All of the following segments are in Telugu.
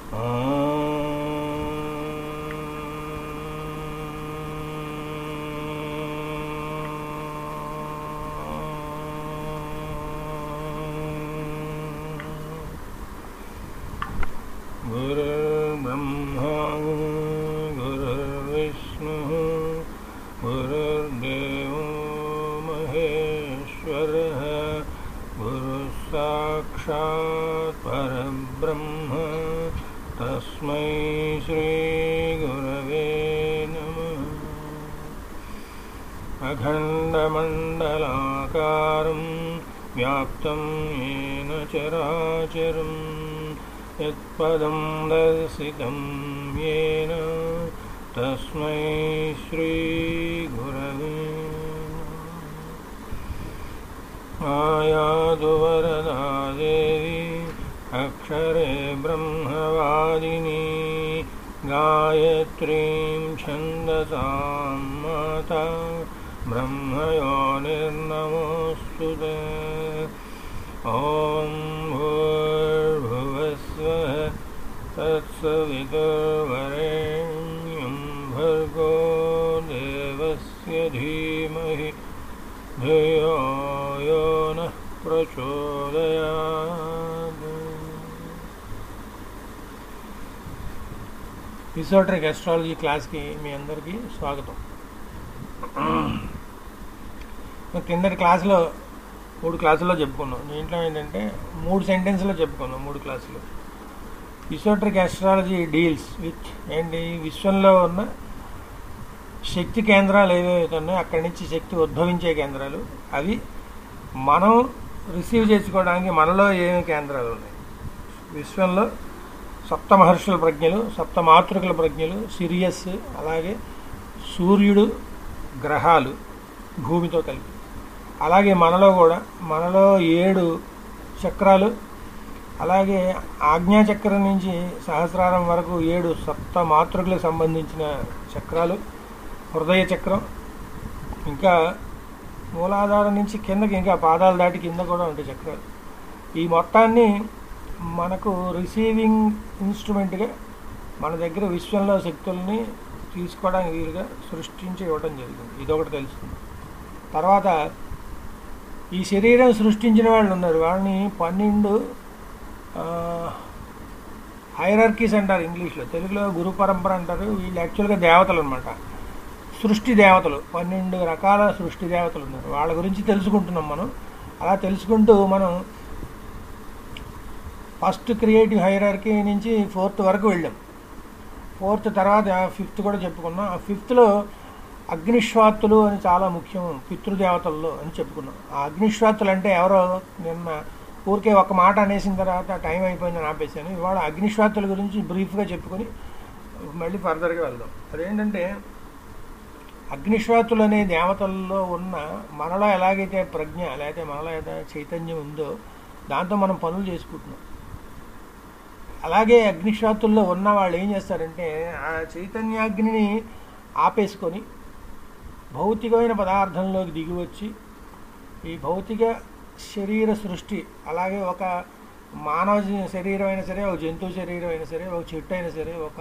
गुरुर्ब्रह्मा गुरुर्विष्णुः गुरुर्देवो महेश्वरः गुरुः साक्षात् परब्रह्म तस्मै श्रीगुरवे नमः अखण्डमण्डलाकारं व्याप्तं येन चराचरम् यत्पदं दर्शितं येन तस्मै श्रीगुरवे आयातु वरदा देवी अक्षरे ब्रह्मवादिनी गायत्रीं छन्दसां माता ब्रह्मयोनिर्नमोऽस्तु ते ॐ भूर्भुवस्वः तत्सवितुर्वरेण्यं भर्गो देवस्य धीमहि धियो यो नः प्रचोदयात् ఇసోట్రిక్ అస్ట్రాలజీ క్లాస్కి మీ అందరికీ స్వాగతం కిందటి క్లాసులో మూడు క్లాసుల్లో చెప్పుకున్నాం దీంట్లో ఏంటంటే మూడు సెంటెన్స్లో చెప్పుకున్నాం మూడు క్లాసులు ఇసోట్రిక్ అస్ట్రాలజీ డీల్స్ విత్ ఏంటి విశ్వంలో ఉన్న శక్తి కేంద్రాలు ఏవైతే ఉన్నాయో అక్కడి నుంచి శక్తి ఉద్భవించే కేంద్రాలు అవి మనం రిసీవ్ చేసుకోవడానికి మనలో ఏమి కేంద్రాలు ఉన్నాయి విశ్వంలో సప్త మహర్షుల ప్రజ్ఞలు సప్త మాతృకుల ప్రజ్ఞలు సిరియస్ అలాగే సూర్యుడు గ్రహాలు భూమితో కలిపి అలాగే మనలో కూడా మనలో ఏడు చక్రాలు అలాగే ఆజ్ఞాచక్రం నుంచి సహస్రారం వరకు ఏడు సప్త మాతృకులకు సంబంధించిన చక్రాలు హృదయ చక్రం ఇంకా మూలాధారం నుంచి కిందకి ఇంకా పాదాలు దాటి కింద కూడా ఉంటాయి చక్రాలు ఈ మొత్తాన్ని మనకు రిసీవింగ్ ఇన్స్ట్రుమెంట్గా మన దగ్గర విశ్వంలో శక్తుల్ని తీసుకోవడానికి వీలుగా సృష్టించి ఇవ్వడం జరిగింది ఇదొకటి తెలుస్తుంది తర్వాత ఈ శరీరం సృష్టించిన వాళ్ళు ఉన్నారు వాళ్ళని పన్నెండు హైరర్కీస్ అంటారు ఇంగ్లీష్లో తెలుగులో గురు పరంపర అంటారు వీళ్ళు యాక్చువల్గా దేవతలు అనమాట సృష్టి దేవతలు పన్నెండు రకాల సృష్టి దేవతలు ఉన్నారు వాళ్ళ గురించి తెలుసుకుంటున్నాం మనం అలా తెలుసుకుంటూ మనం ఫస్ట్ క్రియేటివ్ హైరార్కీ నుంచి ఫోర్త్ వరకు వెళ్ళాం ఫోర్త్ తర్వాత ఫిఫ్త్ కూడా చెప్పుకున్నాం ఆ ఫిఫ్త్లో అగ్నిశ్వాత్తులు అని చాలా ముఖ్యం పితృదేవతల్లో అని చెప్పుకున్నాం ఆ అగ్నిశ్వాత్తులు అంటే ఎవరో నిన్న ఊరికే ఒక మాట అనేసిన తర్వాత టైం అయిపోయిందని ఆపేసాను ఇవాళ అగ్నిశ్వాత్తుల గురించి బ్రీఫ్గా చెప్పుకొని మళ్ళీ ఫర్దర్గా వెళ్దాం అదేంటంటే అగ్నిశ్వాతులు అనే దేవతల్లో ఉన్న మనలో ఎలాగైతే ప్రజ్ఞ లేకపోతే మనలో అయితే చైతన్యం ఉందో దాంతో మనం పనులు చేసుకుంటున్నాం అలాగే అగ్నిశ్వాతుల్లో ఉన్న వాళ్ళు ఏం చేస్తారంటే ఆ చైతన్యాగ్నిని ఆపేసుకొని భౌతికమైన పదార్థంలోకి దిగి వచ్చి ఈ భౌతిక శరీర సృష్టి అలాగే ఒక మానవ శరీరం అయినా సరే ఒక జంతువు శరీరం అయినా సరే ఒక చెట్టు అయినా సరే ఒక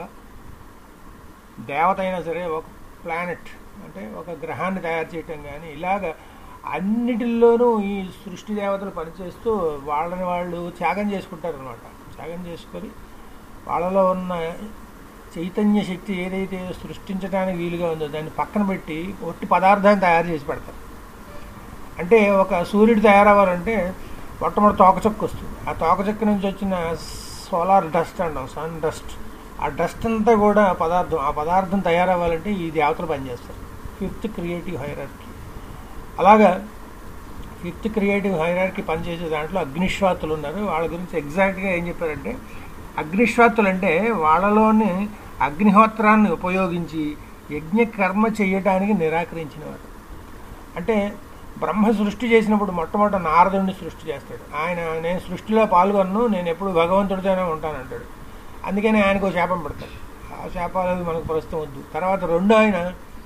దేవత అయినా సరే ఒక ప్లానెట్ అంటే ఒక గ్రహాన్ని తయారు చేయటం కానీ ఇలాగ అన్నిటిల్లోనూ ఈ సృష్టి దేవతలు పనిచేస్తూ వాళ్ళని వాళ్ళు త్యాగం చేసుకుంటారు అనమాట త్యాగం చేసుకొని వాళ్ళలో ఉన్న చైతన్య శక్తి ఏదైతే సృష్టించడానికి వీలుగా ఉందో దాన్ని పక్కన పెట్టి ఒట్టి పదార్థాన్ని తయారు చేసి పెడతారు అంటే ఒక సూర్యుడు తయారవ్వాలంటే మొట్టమొదటి తోకచొక్క వస్తుంది ఆ తోకచొక్క నుంచి వచ్చిన సోలార్ డస్ట్ అంటాం సన్ డస్ట్ ఆ డస్ట్ అంతా కూడా పదార్థం ఆ పదార్థం తయారవ్వాలంటే ఈ దేవతలు పనిచేస్తారు ఫిఫ్త్ క్రియేటివ్ హైరార్కీ అలాగా ఫిఫ్త్ క్రియేటివ్ హైరార్కీ పనిచేసే దాంట్లో అగ్నిశ్వాతులు ఉన్నారు వాళ్ళ గురించి ఎగ్జాక్ట్గా ఏం చెప్పారంటే అగ్నిశ్వాతులు అంటే వాళ్ళలోని అగ్నిహోత్రాన్ని ఉపయోగించి యజ్ఞ కర్మ చేయటానికి నిరాకరించినవారు అంటే బ్రహ్మ సృష్టి చేసినప్పుడు మొట్టమొదట నారదుడిని సృష్టి చేస్తాడు ఆయన నేను సృష్టిలో పాల్గొన్ను నేను ఎప్పుడు భగవంతుడితోనే ఉంటానంటాడు అందుకని ఆయనకు శాపం పెడతాడు ఆ శాపాలు మనకు ప్రస్తుతం వద్దు తర్వాత రెండో ఆయన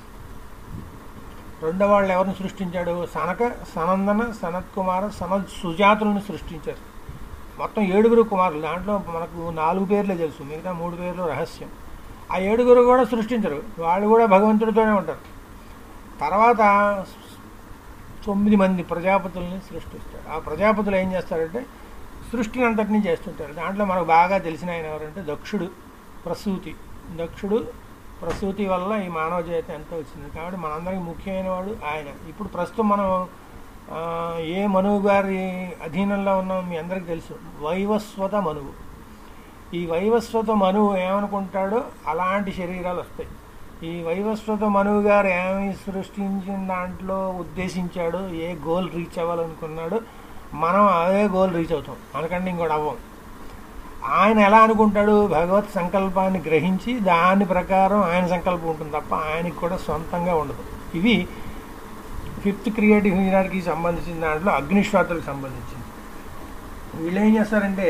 రెండో వాళ్ళు ఎవరిని సృష్టించాడు సనక సనందన సనత్ కుమార సనత్ సుజాతులను సృష్టించారు మొత్తం ఏడుగురు కుమారులు దాంట్లో మనకు నాలుగు పేర్లే తెలుసు మిగతా మూడు పేర్లు రహస్యం ఆ ఏడుగురు కూడా సృష్టించరు వాళ్ళు కూడా భగవంతుడితోనే ఉంటారు తర్వాత తొమ్మిది మంది ప్రజాపతుల్ని సృష్టిస్తారు ఆ ప్రజాపతులు ఏం చేస్తారంటే సృష్టిని అంతటినీ చేస్తుంటారు దాంట్లో మనకు బాగా తెలిసిన ఆయన ఎవరంటే దక్షుడు ప్రసూతి దక్షుడు ప్రసూతి వల్ల ఈ మానవ జాతి ఎంతో వచ్చింది కాబట్టి మనందరికీ ముఖ్యమైన వాడు ఆయన ఇప్పుడు ప్రస్తుతం మనం ఆ, ఏ మనువు గారి అధీనంలో ఉన్నాం మీ అందరికీ తెలుసు వైవస్వత మనువు ఈ వైవస్వత మనువు ఏమనుకుంటాడో అలాంటి శరీరాలు వస్తాయి ఈ వైవస్వత మనువు గారు ఏమి సృష్టించిన దాంట్లో ఉద్దేశించాడో ఏ గోల్ రీచ్ అవ్వాలనుకున్నాడో మనం అదే గోల్ రీచ్ అవుతాం మనకంటే ఇంకోటి అవ్వం ఆయన ఎలా అనుకుంటాడు భగవత్ సంకల్పాన్ని గ్రహించి దాని ప్రకారం ఆయన సంకల్పం ఉంటుంది తప్ప ఆయనకి కూడా సొంతంగా ఉండదు ఇవి ఫిఫ్త్ క్రియేటివ్ ఇంజనీర్కి సంబంధించిన దాంట్లో అగ్నిశ్వాతులకు సంబంధించింది వీళ్ళు ఏం చేస్తారంటే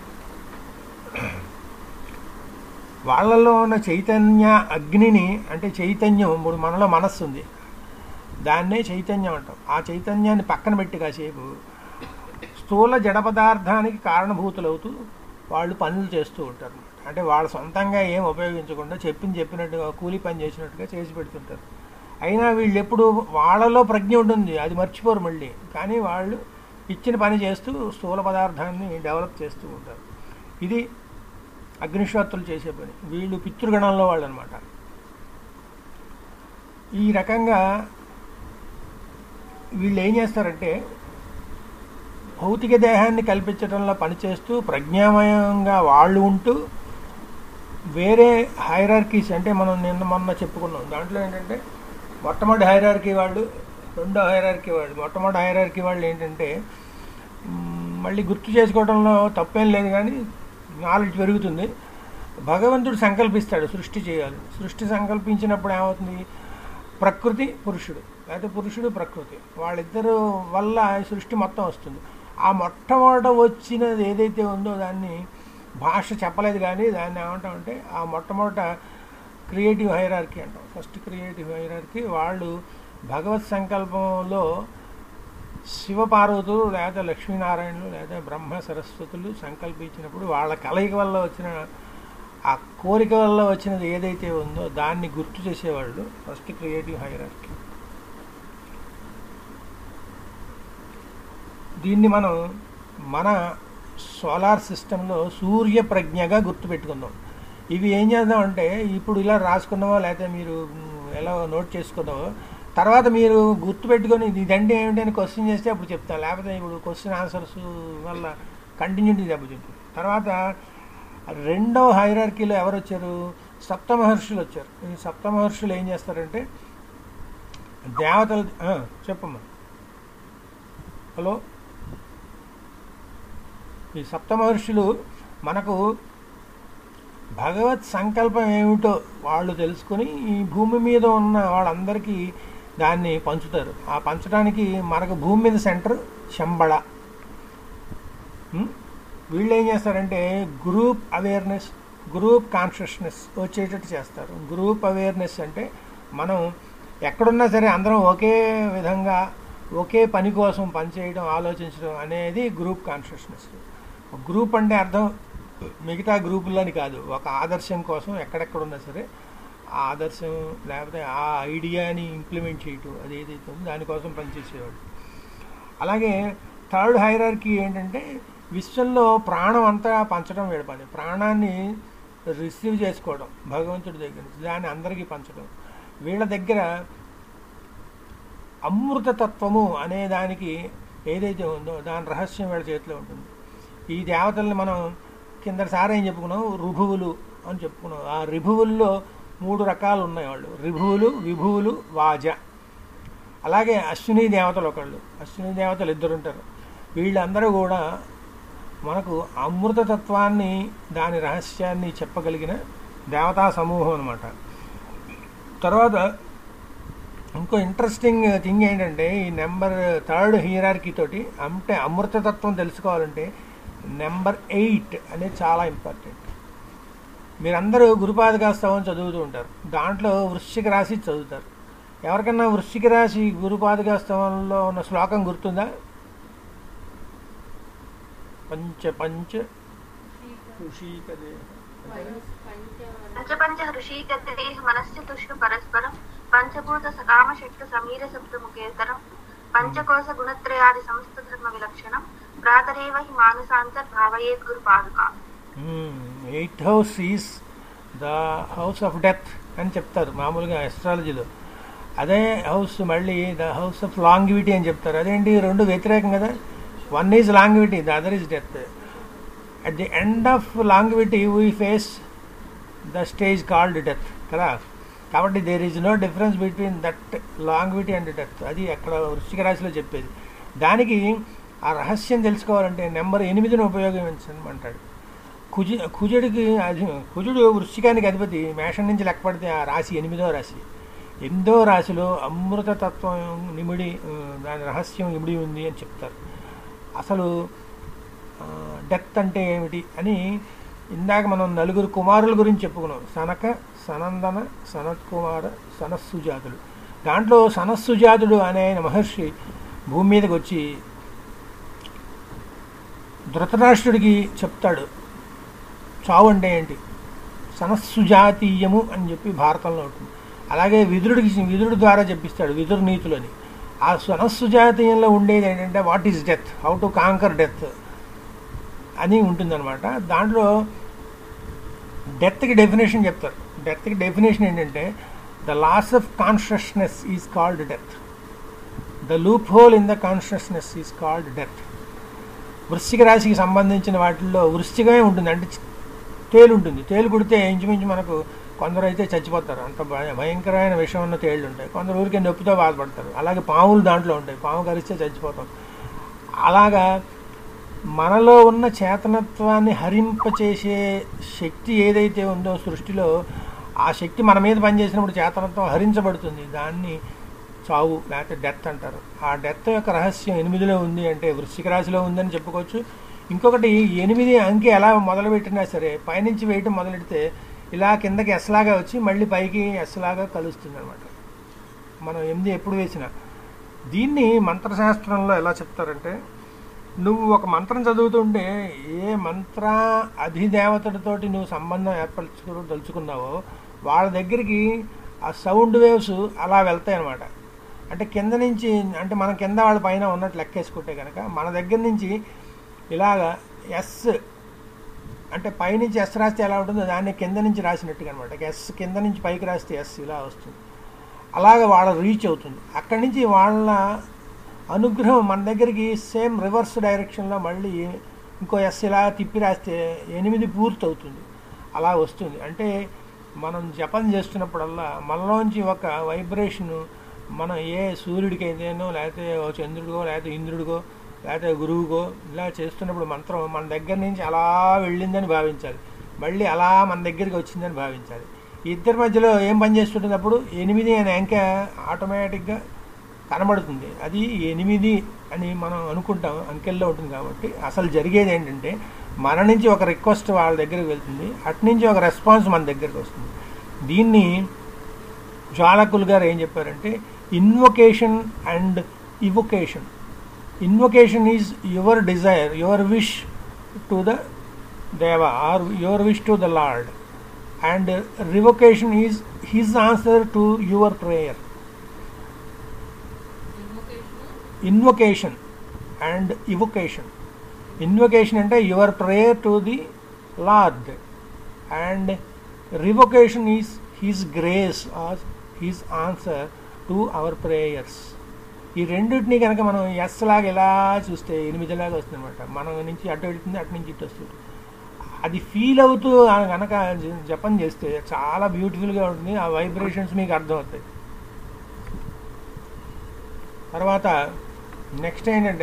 వాళ్ళలో ఉన్న చైతన్య అగ్నిని అంటే చైతన్యం ఇప్పుడు మనలో మనస్సు ఉంది దాన్నే చైతన్యం అంటాం ఆ చైతన్యాన్ని పక్కన పెట్టి కాసేపు స్థూల జడ పదార్థానికి కారణభూతులవుతూ వాళ్ళు పనులు చేస్తూ ఉంటారు అంటే వాళ్ళ సొంతంగా ఏం ఉపయోగించకుండా చెప్పింది చెప్పినట్టుగా కూలి పని చేసినట్టుగా చేసి పెడుతుంటారు అయినా వీళ్ళు ఎప్పుడు వాళ్ళలో ప్రజ్ఞ ఉంటుంది అది మర్చిపోరు మళ్ళీ కానీ వాళ్ళు ఇచ్చిన పని చేస్తూ స్థూల పదార్థాన్ని డెవలప్ చేస్తూ ఉంటారు ఇది అగ్నిశ్వాత్తులు చేసే పని వీళ్ళు పితృగణంలో వాళ్ళు అనమాట ఈ రకంగా వీళ్ళు ఏం చేస్తారంటే భౌతిక దేహాన్ని కల్పించడంలో పనిచేస్తూ ప్రజ్ఞామయంగా వాళ్ళు ఉంటూ వేరే హైరార్కీస్ అంటే మనం నిన్న మొన్న చెప్పుకున్నాం దాంట్లో ఏంటంటే మొట్టమొదటి హైరార్కీ వాళ్ళు రెండో హైరార్కీ వాళ్ళు మొట్టమొదటి హైరార్కీ వాళ్ళు ఏంటంటే మ్, మళ్ళీ గుర్తు చేసుకోవడంలో తప్పేం లేదు కానీ నాలెడ్జ్ పెరుగుతుంది భగవంతుడు సంకల్పిస్తాడు సృష్టి చేయాలి సృష్టి సంకల్పించినప్పుడు ఏమవుతుంది ప్రకృతి పురుషుడు లేకపోతే పురుషుడు ప్రకృతి వాళ్ళిద్దరు వల్ల ఈ సృష్టి మొత్తం వస్తుంది ఆ మొట్టమొదట వచ్చినది ఏదైతే ఉందో దాన్ని భాష చెప్పలేదు కానీ దాన్ని ఏమంటామంటే ఆ మొట్టమొదట క్రియేటివ్ హైరార్కీ అంటాం ఫస్ట్ క్రియేటివ్ హైరార్కీ వాళ్ళు భగవత్ సంకల్పంలో శివపార్వతులు లేదా లక్ష్మీనారాయణులు లేదా బ్రహ్మ సరస్వతులు సంకల్పించినప్పుడు వాళ్ళ కలయిక వల్ల వచ్చిన ఆ కోరిక వల్ల వచ్చినది ఏదైతే ఉందో దాన్ని గుర్తు చేసేవాళ్ళు ఫస్ట్ క్రియేటివ్ హైరార్కీ దీన్ని మనం మన సోలార్ సిస్టంలో సూర్య ప్రజ్ఞగా గుర్తుపెట్టుకుందాం ఇవి ఏం చేద్దామంటే ఇప్పుడు ఇలా రాసుకున్నామో లేకపోతే మీరు మ్, ఎలా నోట్ చేసుకున్నామో తర్వాత మీరు గుర్తుపెట్టుకొని ఇది ఇదంటే ఏమిటి అని క్వశ్చన్ చేస్తే అప్పుడు చెప్తాను లేకపోతే ఇప్పుడు క్వశ్చన్ ఆన్సర్స్ వల్ల కంటిన్యూటీ దెబ్బతింటుంది తర్వాత రెండో హైరార్కీలో ఎవరు వచ్చారు సప్త మహర్షులు వచ్చారు ఈ సప్త మహర్షులు ఏం చేస్తారంటే దేవతలు ఆ, చెప్పమ్మా హలో ఈ సప్త మహర్షులు మనకు భగవత్ సంకల్పం ఏమిటో వాళ్ళు తెలుసుకొని ఈ భూమి మీద ఉన్న వాళ్ళందరికీ దాన్ని పంచుతారు ఆ పంచడానికి మనకు భూమి మీద సెంటర్ శంబళ ఉం? వీళ్ళు ఏం చేస్తారంటే గ్రూప్ అవేర్నెస్ గ్రూప్ కాన్షియస్నెస్ వచ్చేటట్టు చేస్తారు గ్రూప్ అవేర్నెస్ అంటే మనం ఎక్కడున్నా సరే అందరం ఒకే విధంగా ఒకే పని కోసం పనిచేయడం ఆలోచించడం అనేది గ్రూప్ కాన్షియస్నెస్ గ్రూప్ అంటే అర్థం మిగతా గ్రూపులని కాదు ఒక ఆదర్శం కోసం ఎక్కడెక్కడ ఉన్నా సరే ఆ ఆదర్శం లేకపోతే ఆ ఐడియాని ఇంప్లిమెంట్ చేయటం అది ఏదైతే ఉందో దానికోసం పనిచేసేవాడు అలాగే థర్డ్ హైరార్కీ ఏంటంటే విశ్వంలో ప్రాణం అంతా పంచడం వీడి పని ప్రాణాన్ని రిసీవ్ చేసుకోవడం భగవంతుడి దగ్గర నుంచి దాన్ని అందరికీ పంచడం వీళ్ళ దగ్గర అమృతతత్వము అనే దానికి ఏదైతే ఉందో దాని రహస్యం వీళ్ళ చేతిలో ఉంటుంది ఈ దేవతల్ని మనం కిందసారి ఏం చెప్పుకున్నాం రుభువులు అని చెప్పుకున్నాం ఆ రిభువుల్లో మూడు రకాలు ఉన్నాయి వాళ్ళు రిభువులు విభువులు వాజ అలాగే అశ్విని దేవతలు ఒకళ్ళు అశ్విని దేవతలు ఇద్దరు ఉంటారు వీళ్ళందరూ కూడా మనకు అమృతతత్వాన్ని దాని రహస్యాన్ని చెప్పగలిగిన దేవతా సమూహం అనమాట తర్వాత ఇంకో ఇంట్రెస్టింగ్ థింగ్ ఏంటంటే ఈ నెంబర్ థర్డ్ హీరార్కీ తోటి అంటే అమృతతత్వం తెలుసుకోవాలంటే నెంబర్ ఎయిట్ అనేది చాలా ఇంపార్టెంట్ మీరందరూ గురుపాదకాస్తవం చదువుతూ ఉంటారు దాంట్లో వృశ్చిక రాశి చదువుతారు ఎవరికన్నా వృశ్చిక రాశి గురుపాదకాస్తవంలో ఉన్న శ్లోకం గుర్తుందా పంచ పంచ ఋషికదే పంచపంచ హృషీకతే మనస్య తుష్టు పరస్పరం పంచభూత సకామ శక్త సమీర సప్త ముఖేతరం పంచకోశ గుణత్రయాది సమస్త ధర్మ విలక్షణం ప్రాతరేవ హి మానసాంతర్ భావయే గురు పాదుక eighth house is the house of death అని చెప్తారు మామూలుగా ఎస్ట్రాలజీలో అదే హౌస్ మళ్ళీ ద హౌస్ ఆఫ్ లాంగివిటీ అని చెప్తారు అదేంటి రెండు వ్యతిరేకం కదా one is longevity the other is death at the end of longevity we face the stage called death కదా కాబట్టి there is no difference between that longevity and death అది అక్కడ వృశ్చిక రాశిలో చెప్పేది దానికి ఆ రహస్యం తెలుసుకోవాలంటే నెంబర్ ఎనిమిదిని ఉపయోగించమంటాడు కుజు కుజుడికి అది కుజుడు వృశ్చికానికి అధిపతి మేషం నుంచి లెక్క పడితే ఆ రాశి ఎనిమిదో రాశి ఎనిమిదో రాశిలో అమృతతత్వం నిమిడి ఆ, దాని రహస్యం ఇమిడి ఉంది అని చెప్తారు అసలు డెత్ అంటే ఏమిటి అని ఇందాక మనం నలుగురు కుమారుల గురించి చెప్పుకున్నాం సనక సనందన సనత్ కుమార సనస్సుజాతుడు దాంట్లో సనస్సుజాతుడు అనే ఆయన మహర్షి భూమి మీదకి వచ్చి ధృతరాష్ట్రుడికి చెప్తాడు చావు అంటే ఏంటి సనస్సుజాతీయము అని చెప్పి భారతంలో ఉంటుంది అలాగే విదురుడికి విదురుడి ద్వారా చెప్పిస్తాడు విదురు నీతులని ఆ సనస్సుజాతీయంలో ఉండేది ఏంటంటే what is death how to conquer death అని ఉంటుందన్నమాట దాంట్లో డెత్కి డెఫినేషన్ చెప్తారు డెత్కి డెఫినేషన్ ఏంటంటే the loss of consciousness is called death the loop hole in the consciousness is called death వృశ్చిక రాశికి సంబంధించిన వాటిల్లో వృశ్చికమే ఉంటుంది అంటే చి- తేలు ఉంటుంది తేలు కుడితే ఇంచుమించు మనకు కొందరు అయితే చచ్చిపోతారు అంత భయ- భయంకరమైన విషం ఉన్న తేళ్ళు ఉంటాయి కొందరు ఊరికే నొప్పితో బాధపడతారు అలాగే పాములు దాంట్లో ఉంటాయి పాము కరిస్తే చచ్చిపోతాం అలాగా మనలో ఉన్న చేతనత్వాన్ని హరింపచేసే శక్తి ఏదైతే ఉందో సృష్టిలో ఆ శక్తి మన మీద పనిచేసినప్పుడు చేతనత్వం హరించబడుతుంది దాన్ని చావు లేకపోతే డెత్ అంటారు ఆ డెత్ యొక్క రహస్యం ఎనిమిదిలో ఉంది అంటే వృశ్చిక రాశిలో ఉందని చెప్పుకోవచ్చు ఇంకొకటి ఎనిమిది అంకె ఎలా మొదలుపెట్టినా సరే పైనుంచి వేయటం మొదలెడితే ఇలా కిందకి ఎస్లాగా వచ్చి మళ్ళీ పైకి ఎస్లాగా కలుస్తుంది అనమాట మనం ఎనిమిది ఎప్పుడు వేసినా దీన్ని మంత్రశాస్త్రంలో ఎలా చెప్తారంటే నువ్వు ఒక మంత్రం చదువుతుంటే ఏ మంత్ర అధిదేవతడితోటి నువ్వు సంబంధం ఏర్పరచుకు తలుచుకున్నావో వాళ్ళ దగ్గరికి ఆ సౌండ్ వేవ్స్ అలా వెళ్తాయి అనమాట అంటే కింద నుంచి అంటే మన కింద వాళ్ళ పైన ఉన్నట్టు లెక్కేసుకుంటే కనుక మన దగ్గర నుంచి ఇలాగా ఎస్ అంటే పైనుంచి ఎస్ రాస్తే ఎలా ఉంటుందో దాన్ని కింద నుంచి రాసినట్టుగా అనమాట ఎస్ కింద నుంచి పైకి రాస్తే ఎస్ ఇలా వస్తుంది అలాగ వాళ్ళ రీచ్ అవుతుంది అక్కడి నుంచి వాళ్ళ అనుగ్రహం మన దగ్గరికి సేమ్ రివర్స్ డైరెక్షన్లో మళ్ళీ ఇంకో ఎస్ ఇలా తిప్పి రాస్తే ఎనిమిది పూర్తి అవుతుంది అలా వస్తుంది అంటే మనం జపం చేస్తున్నప్పుడల్లా మనలోంచి ఒక వైబ్రేషన్ మనం ఏ సూర్యుడికి అయితేనో లేకపోతే ఓ చంద్రుడికో లేకపోతే ఇంద్రుడికో లేకపోతే గురువుకో ఇలా చేస్తున్నప్పుడు మంత్రం మన దగ్గర నుంచి అలా వెళ్ళిందని భావించాలి మళ్ళీ అలా మన దగ్గరికి వచ్చిందని భావించాలి ఈ ఇద్దరి మధ్యలో ఏం పని చేస్తుంటుంది అప్పుడు ఎనిమిది అనే అంక ఆటోమేటిక్గా కనబడుతుంది అది ఎనిమిది అని మనం అనుకుంటాం అంకెల్లో ఉంటుంది కాబట్టి అసలు జరిగేది ఏంటంటే మన నుంచి ఒక రిక్వెస్ట్ వాళ్ళ దగ్గరికి వెళ్తుంది అటు నుంచి ఒక రెస్పాన్స్ మన దగ్గరికి వస్తుంది దీన్ని జ్వాలకులు గారు ఏం చెప్పారంటే invocation and evocation invocation is your desire your wish to the deva or your wish to the lord and revocation is his answer to your prayer invocation and evocation invocation అంటే your prayer to the lord and revocation is his grace or his answer to our prayers ఈ రెండింటిని కనుక మనం ఎస్ లాగా ఇలా చూస్తే ఎనిమిదిలాగా వస్తుంది అనమాట మనం నుంచి అటు వెళ్తుంది అటు నుంచి ఇటు వస్తుంది అది ఫీల్ అవుతూ ఆ కనుక జ- జపం చేస్తే చాలా బ్యూటిఫుల్గా ఉంటుంది ఆ వైబ్రేషన్స్ మీకు అర్థమవుతాయి తర్వాత నెక్స్ట్ ఏంటంటే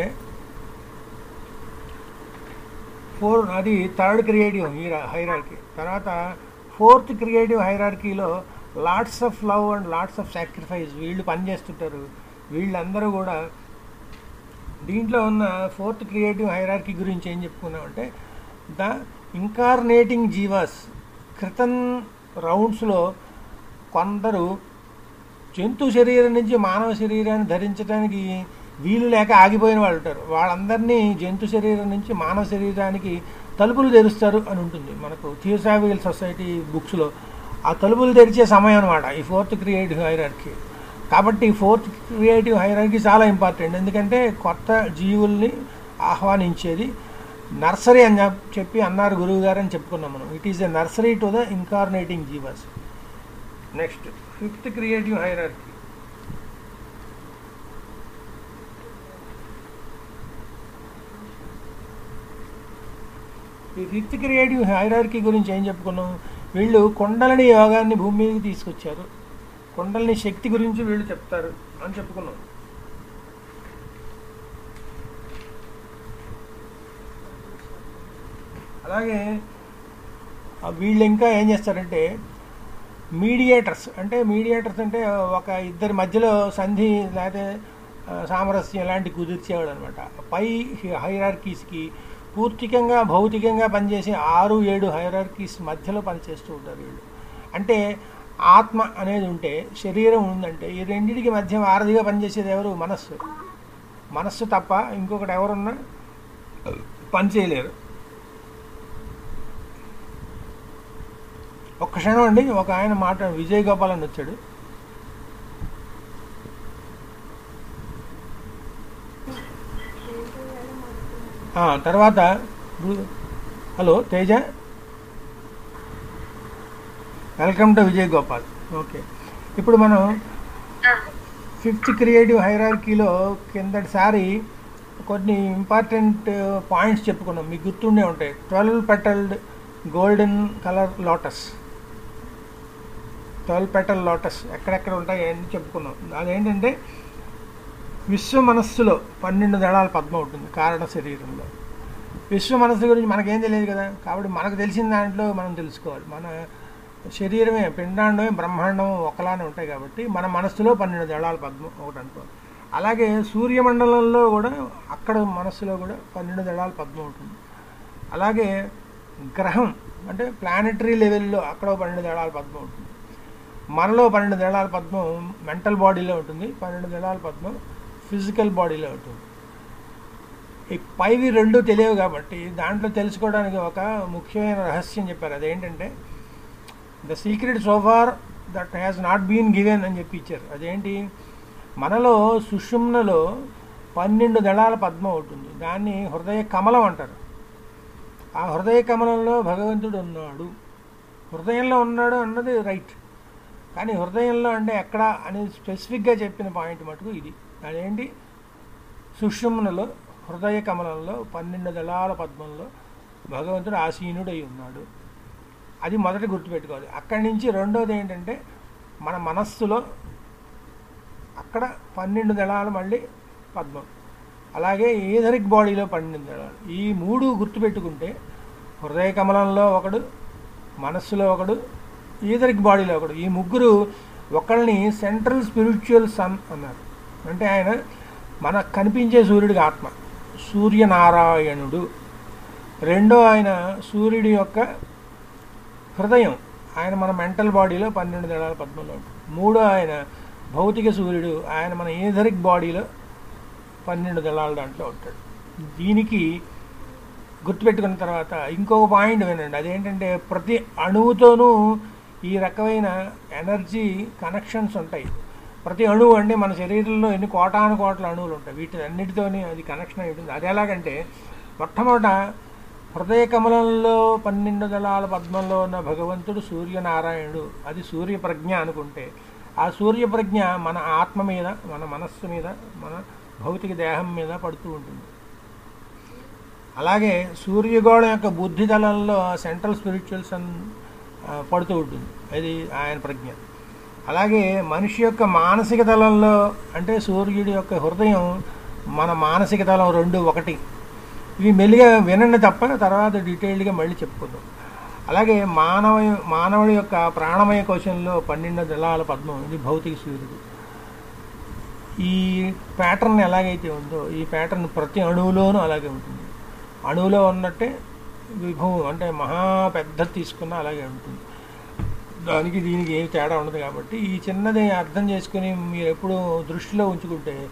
ఫోర్ అది థర్డ్ క్రియేటివ్ హైరార్కీ తర్వాత ఫోర్త్ క్రియేటివ్ హైరార్కీలో lots of love and lots of sacrifice వీళ్ళు పనిచేస్తుంటారు వీళ్ళందరూ కూడా దీంట్లో ఉన్న ఫోర్త్ క్రియేటివ్ హైరార్కీ గురించి ఏం చెప్పుకున్నామంటే ద ఇంకార్నేటింగ్ జీవాస్ క్రితం రౌండ్స్లో కొందరు జంతు శరీరం నుంచి మానవ శరీరాన్ని ధరించడానికి వీలు లేక ఆగిపోయిన వాళ్ళు ఉంటారు వాళ్ళందరినీ జంతు శరీరం నుంచి మానవ శరీరానికి తలుపులు తెరుస్తారు అని ఉంటుంది మనకు థియోసాఫికల్ సొసైటీ బుక్స్లో ఆ తలుపులు తెరిచే సమయం అనమాట ఈ ఫోర్త్ క్రియేటివ్ హైరార్కీ కాబట్టి ఫోర్త్ క్రియేటివ్ హైరార్కీ చాలా ఇంపార్టెంట్ ఎందుకంటే కొత్త జీవుల్ని ఆహ్వానించేది నర్సరీ అని చెప్- చెప్పి అన్నారు గురువు గారు అని చెప్పుకున్నాం మనం it is a nursery to the incarnating జీవస్ నెక్స్ట్ ఫిఫ్త్ క్రియేటివ్ హైరార్కీ ఈ ఫిఫ్త్ క్రియేటివ్ హైరార్కీ గురించి ఏం చెప్పుకున్నాం వీళ్ళు కొండలని యోగాన్ని భూమి మీదకి తీసుకొచ్చారు కొండలని శక్తి గురించి వీళ్ళు చెప్తారు అని చెప్పుకున్నాం అలాగే ఆ వీళ్ళు ఇంకా ఏం చేస్తారంటే మీడియేటర్స్ అంటే మీడియేటర్స్ అంటే ఒక ఇద్దరి మధ్యలో సంధి లేకపోతే ఆ, సామరస్యం ఇలాంటి కుదిర్చేవాడు అనమాట పై హైరార్కీస్కి పూర్తికంగా భౌతికంగా పనిచేసే ఆరు ఏడు హైరార్కీస్ మధ్యలో పనిచేస్తూ ఉంటారు వీళ్ళు అంటే ఆత్మ అనేది ఉంటే శరీరం ఉందంటే ఈ రెండింటికి మధ్య వారధిగా పనిచేసేది ఎవరు మనస్సు మనస్సు తప్ప ఇంకొకటి ఎవరున్నా పని చేయలేరు ఒక్క క్షణం అండి ఒక ఆయన మాట విజయ్ గోపాల్ అని వచ్చాడు ఆ, తర్వాత గు- hello Teja welcome to Vijay Gopal okay ఇప్పుడు మనం ఫిఫ్త్ క్రియేటివ్ హైరార్కీలో కిందటిసారి కొన్ని ఇంపార్టెంట్ పాయింట్స్ చెప్పుకున్నాం మీకు గుర్తుండే ఉంటాయి twelve petalled golden colour lotus twelve petal lotus ఎక్కడెక్కడ ఉంటాయి అని చెప్పుకున్నాం అదేంటంటే విశ్వ మనస్సులో పన్నెండు దళాల పద్మం ఉంటుంది కారణ శరీరంలో విశ్వ మనస్సు గురించి మనకేం తెలియదు కదా కాబట్టి మనకు తెలిసిన దాంట్లో మనం తెలుసుకోవాలి మన శరీరమే పిండాండమే బ్రహ్మాండం ఒకలానే ఉంటాయి కాబట్టి మన మనస్సులో పన్నెండు దళాల పద్మం ఒకటి అనుకోవాలి అలాగే సూర్యమండలంలో కూడా అక్కడ మనస్సులో కూడా పన్నెండు దళాల పద్మం ఉంటుంది అలాగే గ్రహం అంటే ప్లానెటరీ లెవెల్లో అక్కడ ఓ పన్నెండు దళాల పద్మం ఉంటుంది మనలో పన్నెండు దళాల పద్మం మెంటల్ బాడీలో ఉంటుంది పన్నెండు దళాల పద్మం ఫిజికల్ బాడీలో ఉంటుంది ఈ పైవి రెండు తెలియవు కాబట్టి దాంట్లో తెలుసుకోవడానికి ఒక ముఖ్యమైన రహస్యం చెప్పారు అదేంటంటే the secret so far that has not been given అని చెప్పి ఇచ్చారు అదేంటి మనలో సుషుమ్నలో పన్నెండు దళాల పద్మం ఉంటుంది దాన్ని హృదయ కమలం అంటారు ఆ హృదయ కమలంలో భగవంతుడు ఉన్నాడు హృదయంలో ఉన్నాడు అన్నది రైట్ కానీ హృదయంలో అంటే ఎక్కడ అనేది స్పెసిఫిక్గా చెప్పిన పాయింట్ మటుకు ఇది అదేంటి సుషుమ్నలో హృదయ కమలంలో పన్నెండు దళాల పద్మంలో భగవంతుడు ఆసీనుడై ఉన్నాడు అది మొదటి గుర్తుపెట్టుకోవాలి అక్కడి నుంచి రెండోది ఏంటంటే మన మనస్సులో అక్కడ పన్నెండు దళాలు మళ్ళీ పద్మం అలాగే ఏదరిక్ బాడీలో పన్నెండు దళాలు ఈ మూడు గుర్తుపెట్టుకుంటే హృదయ కమలంలో ఒకడు మనస్సులో ఒకడు ఈదరిక్ బాడీలో ఒకడు ఈ ముగ్గురు ఒకళ్ళని సెంట్రల్ స్పిరిచువల్ సన్ అన్నారు అంటే ఆయన మనకు కనిపించే సూర్యుడికి ఆత్మ సూర్యనారాయణుడు రెండో ఆయన సూర్యుడి యొక్క హృదయం ఆయన మన మెంటల్ బాడీలో పన్నెండు దళాల పద్మంలో ఉంటాడు మూడో ఆయన భౌతిక సూర్యుడు ఆయన మన ఏథరిక్ బాడీలో పన్నెండు దళాల దాంట్లో ఉంటాడు దీనికి గుర్తుపెట్టుకున్న తర్వాత ఇంకొక పాయింట్ వినండి అదేంటంటే ప్రతి అణువుతోనూ ఈ రకమైన ఎనర్జీ కనెక్షన్స్ ఉంటాయి ప్రతి అణువు అంటే మన శరీరంలో ఎన్ని కోటాను కోట్ల అణువులు ఉంటాయి వీటి అన్నిటితోని అది కనెక్షన్ అయి ఉంటుంది అది ఎలాగంటే మొట్టమొదట హృదయ కమలంలో పన్నెండు దళాల పద్మంలో ఉన్న భగవంతుడు సూర్యనారాయణుడు అది సూర్య ప్రజ్ఞ అనుకుంటే ఆ సూర్య ప్రజ్ఞ మన ఆత్మ మీద మన మనస్సు మీద మన భౌతిక దేహం మీద పడుతూ ఉంటుంది అలాగే సూర్యగోళం యొక్క బుద్ధి దళంలో సెంట్రల్ స్పిరిచువల్స్ అని ఆ, పడుతూ ఉంటుంది అది ఆయన ప్రజ్ఞ అలాగే మనిషి యొక్క మానసిక దళంలో అంటే సూర్యుడి యొక్క హృదయం మన మానసిక దళం రెండు ఒకటి ఇవి మెల్లిగా వినండి తప్ప తర్వాత డీటెయిల్డ్గా మళ్ళీ చెప్పుకుందాం అలాగే మానవ మానవుడి యొక్క ప్రాణమయ కోశంలో పన్నెండు దళాల పద్మం ఇది భౌతిక సూర్యుడు ఈ ప్యాటర్న్ ఎలాగైతే ఉందో ఈ ప్యాటర్న్ ప్రతి అణువులోనూ అలాగే ఉంటుంది అణువులో ఉన్నట్టే విభవం అంటే మహా పెద్ద తీసుకున్న అలాగే ఉంటుంది దానికి దీనికి ఏమి తేడా ఉండదు కాబట్టి ఈ చిన్నది అర్థం చేసుకుని మీరు ఎప్పుడు దృష్టిలో ఉంచుకుంటే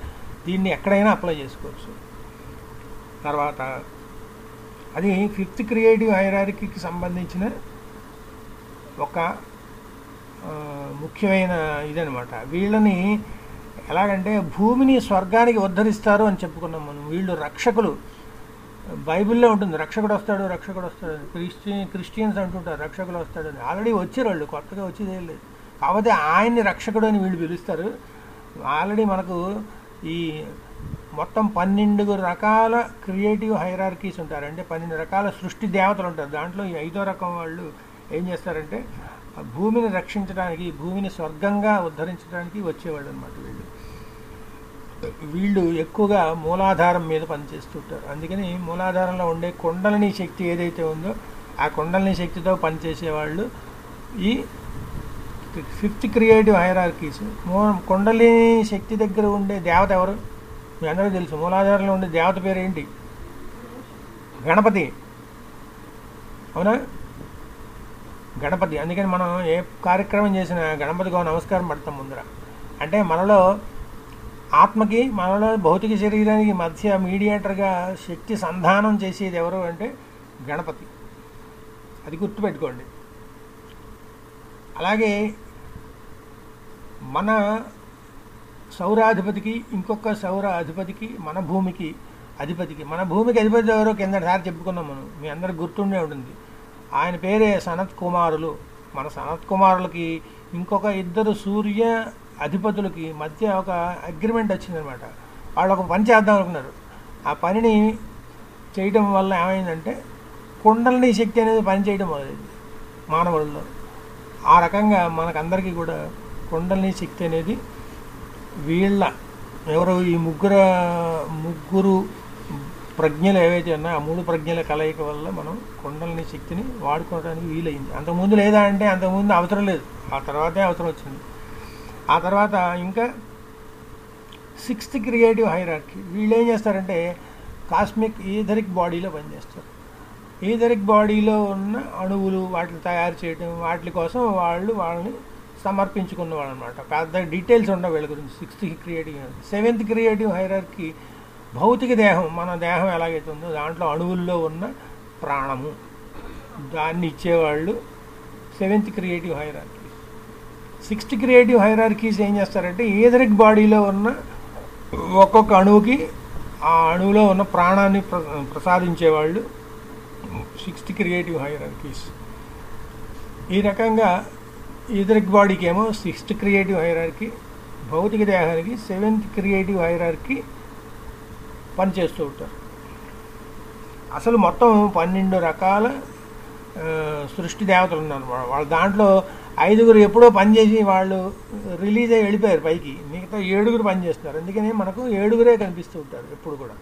దీన్ని ఎక్కడైనా అప్లై చేసుకోవచ్చు తర్వాత అది ఫిఫ్త్ క్రియేటివ్ హైరార్కీకి సంబంధించిన ఒక ఆ, ముఖ్యమైన ఇదనమాట వీళ్ళని ఎలాగంటే భూమిని స్వర్గానికి ఉద్ధరిస్తారు అని చెప్పుకున్నాం మనం వీళ్ళు రక్షకులు బైబిల్లో ఉంటుంది రక్షకుడు వస్తాడు రక్షకుడు వస్తాడు అని. క్రిస్టియన్ క్రిస్టియన్స్ అంటుంటారు రక్షకుడు వస్తాడు అని ఆల్రెడీ వచ్చారు వాళ్ళు కొత్తగా వచ్చేది ఏం లేదు కాకపోతే ఆయన్ని రక్షకుడు అని వీళ్ళు పిలుస్తారు ఆల్రెడీ మనకు ఈ మొత్తం పన్నెండు రకాల క్రియేటివ్ హైరార్కీస్ ఉంటారు అంటే పన్నెండు రకాల సృష్టి దేవతలు ఉంటారు దాంట్లో ఈ ఐదో రకం వాళ్ళు ఏం చేస్తారంటే ఆ భూమిని రక్షించడానికి భూమిని స్వర్గంగా ఉద్ధరించడానికి వచ్చేవాళ్ళు అనమాట వీళ్ళు వీళ్ళు ఎక్కువగా మూలాధారం మీద పనిచేస్తుంటారు అందుకని మూలాధారంలో ఉండే కుండలిని శక్తి ఏదైతే ఉందో ఆ కుండలిని శక్తితో పనిచేసేవాళ్ళు ఈ ఫిఫ్త్ క్రియేటివ్ హైరార్కీస్ మూ కుండలిని శక్తి దగ్గర ఉండే దేవత ఎవరు మీ అందరికీ తెలుసు మూలాధారంలో ఉండే దేవత పేరు ఏంటి గణపతి అవునా గణపతి అందుకని మనం ఏ కార్యక్రమం చేసినా గణపతికి ఒక నమస్కారం పడతాం ముందర అంటే మనలో ఆత్మకి మనలో భౌతిక శరీరానికి మధ్య మీడియేటర్గా శక్తి సంధానం చేసేది ఎవరు అంటే గణపతి అది గుర్తుపెట్టుకోండి అలాగే మన సౌరాధిపతికి ఇంకొక సౌర అధిపతికి మన భూమికి అధిపతికి మన భూమికి అధిపతి ఎవరో కిందసారి చెప్పుకున్నాం మనం మీ అందరికి గుర్తుండే ఉంటుంది ఆయన పేరే సనత్ కుమారులు మన సనత్ కుమారులకి ఇంకొక ఇద్దరు సూర్య అధిపతులకి మధ్య ఒక అగ్రిమెంట్ వచ్చిందనమాట వాళ్ళు ఒక పని చేద్దాం అనుకున్నారు ఆ పనిని చేయడం వల్ల ఏమైందంటే కుండలిని శక్తి అనేది పని చేయడం మొదలైంది మానవుల్లో ఆ రకంగా మనకందరికీ కూడా కుండలిని శక్తి అనేది వీళ్ళ ఎవరు ఈ ముగ్గురు ముగ్గురు ప్రజ్ఞలు ఏవైతే ఉన్నాయో ఆ మూడు ప్రజ్ఞల కలయిక వల్ల మనం కుండలిని శక్తిని వాడుకోవడానికి వీలైంది అంతకుముందు లేదా అంటే అంతకుముందు అవసరం లేదు ఆ తర్వాతే అవసరం వచ్చింది ఆ తర్వాత ఇంకా సిక్స్త్ క్రియేటివ్ హైరార్కీ వీళ్ళు ఏం చేస్తారంటే కాస్మిక్ ఈథరిక్ బాడీలో పనిచేస్తారు ఈథరిక్ బాడీలో ఉన్న అణువులు వాటిని తయారు చేయడం వాటి కోసం వాళ్ళు వాళ్ళని సమర్పించుకున్న వాళ్ళు అనమాట పెద్ద డీటెయిల్స్ ఉండవు వీళ్ళ గురించి sixth creative seventh creative hierarchy భౌతిక దేహం మన దేహం ఎలాగైతే ఉందో దాంట్లో అణువుల్లో ఉన్న ప్రాణము దాన్ని ఇచ్చేవాళ్ళు seventh creative hierarchy sixth creative hierarchies ఏం చేస్తారంటే ఈథరిక్ బాడీలో ఉన్న ఒక్కొక్క అణువుకి ఆ అణువులో ఉన్న ప్రాణాన్ని ప్ర ప్రసాదించేవాళ్ళు సిక్స్త్ క్రియేటివ్ హైరార్కీస్ ఈ రకంగా ఈథరిక్ బాడీకి ఏమో సిక్స్త్ క్రియేటివ్ హైరార్కీ భౌతిక దేహానికి సెవెంత్ క్రియేటివ్ హైరార్కీ పనిచేస్తూ ఉంటారు అసలు మొత్తం పన్నెండు రకాల ఆ, సృష్టి దేవతలు ఉన్నారు వా- వాళ్ళ దాంట్లో ఐదుగురు ఎప్పుడో పనిచేసి వాళ్ళు రిలీజ్ అయ్యి వెళ్ళిపోయారు పైకి మిగతా ఏడుగురు పనిచేస్తున్నారు అందుకని మనకు ఏడుగురే కనిపిస్తూ ఉంటారు ఎప్పుడు కూడా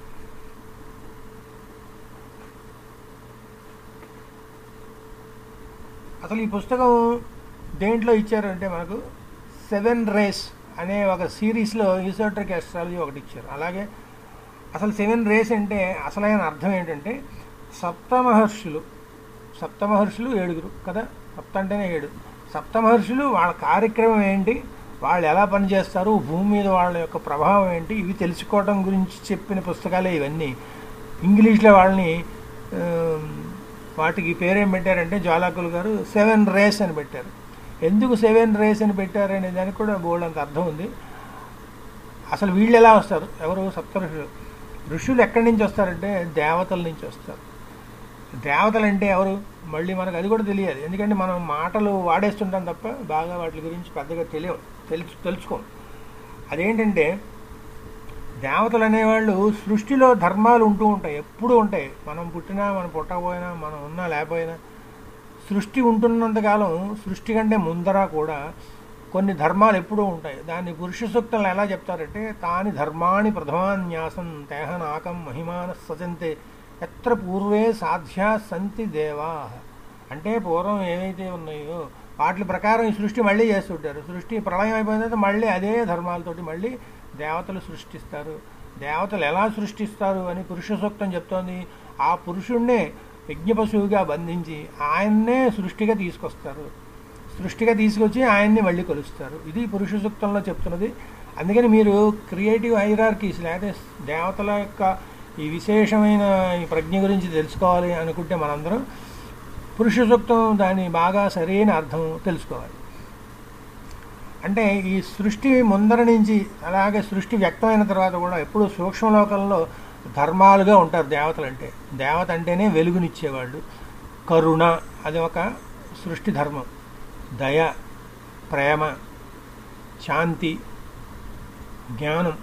అసలు ఈ పుస్తకం దేంట్లో ఇచ్చారంటే మనకు సెవెన్ రేస్ అనే ఒక సిరీస్లో ఈసోట్రిక్ అస్ట్రాలజీ ఒకటి ఇచ్చారు అలాగే అసలు సెవెన్ రేస్ అంటే అసలైన అర్థం ఏంటంటే సప్తమహర్షులు సప్తమహర్షులు ఏడుగురు కదా సప్త అంటేనే ఏడు సప్తమహర్షులు వాళ్ళ కార్యక్రమం ఏంటి వాళ్ళు ఎలా పనిచేస్తారు భూమి మీద వాళ్ళ యొక్క ప్రభావం ఏంటి ఇవి తెలుసుకోవడం గురించి చెప్పిన పుస్తకాలే ఇవన్నీ ఇంగ్లీష్లో వాళ్ళని ఆ, వాటికి పేరేం పెట్టారంటే జ్వాలాకులు గారు సెవెన్ రేస్ అని పెట్టారు ఎందుకు సెవెన్ రేస్ అని పెట్టారు అనే దానికి కూడా బోల్డ్ అంత అర్థం ఉంది అసలు వీళ్ళు ఎలా వస్తారు ఎవరు సప్త ఋషులు ఋషులు ఎక్కడి నుంచి వస్తారంటే దేవతల నుంచి వస్తారు దేవతలు అంటే ఎవరు మళ్ళీ మనకు అది కూడా తెలియదు ఎందుకంటే మనం మాటలు వాడేస్తుంటాం తప్ప బాగా వాటి గురించి పెద్దగా తెలియవు తెలుసు తెలుసుకోం అదేంటంటే దేవతలు అనేవాళ్ళు సృష్టిలో ధర్మాలు ఉంటూ ఉంటాయి ఎప్పుడూ ఉంటాయి మనం పుట్టినా మనం పుట్టకపోయినా మనం ఉన్నా లేకపోయినా సృష్టి ఉంటున్నంతకాలం సృష్టి కంటే ముందర కూడా కొన్ని ధర్మాలు ఎప్పుడూ ఉంటాయి దాన్ని పురుష సూక్తలు ఎలా చెప్తారంటే తాని ధర్మాణి ప్రథమాన్యాసం తేహనాకం మహిమాన సజంతే ఎత్ర పూర్వే సాధ్యా సంతి దేవా అంటే పూర్వం ఏవైతే ఉన్నాయో వాటి ప్రకారం ఈ సృష్టి మళ్ళీ చేస్తుంటారు సృష్టి ప్రళయం అయిపోయిన తర్వాత మళ్ళీ అదే ధర్మాలతోటి మళ్ళీ దేవతలు సృష్టిస్తారు దేవతలు ఎలా సృష్టిస్తారు అని పురుష సూక్తం చెప్తోంది ఆ పురుషుణ్ణే యజ్ఞ పశువుగా బంధించి ఆయన్నే సృష్టిగా తీసుకొస్తారు సృష్టిగా తీసుకొచ్చి ఆయన్ని మళ్ళీ కొలుస్తారు ఇది పురుష సూక్తంలో చెప్తున్నది అందుకని మీరు క్రియేటివ్ హైరార్కీస్ లేకపోతే దేవతల యొక్క ఈ విశేషమైన ఈ ప్రజ్ఞ గురించి తెలుసుకోవాలి అనుకుంటే మనందరం పురుష సూక్తం దాని బాగా సరైన అర్థం తెలుసుకోవాలి అంటే ఈ సృష్టి ముందర నుంచి అలాగే సృష్టి వ్యక్తమైన తర్వాత కూడా ఎప్పుడు సూక్ష్మలోకంలో ధర్మాలుగా ఉంటారు దేవతలు అంటే దేవత అంటేనే వెలుగునిచ్చేవాళ్ళు కరుణ అది ఒక సృష్టి ధర్మం దయ ప్రేమ శాంతి జ్ఞానం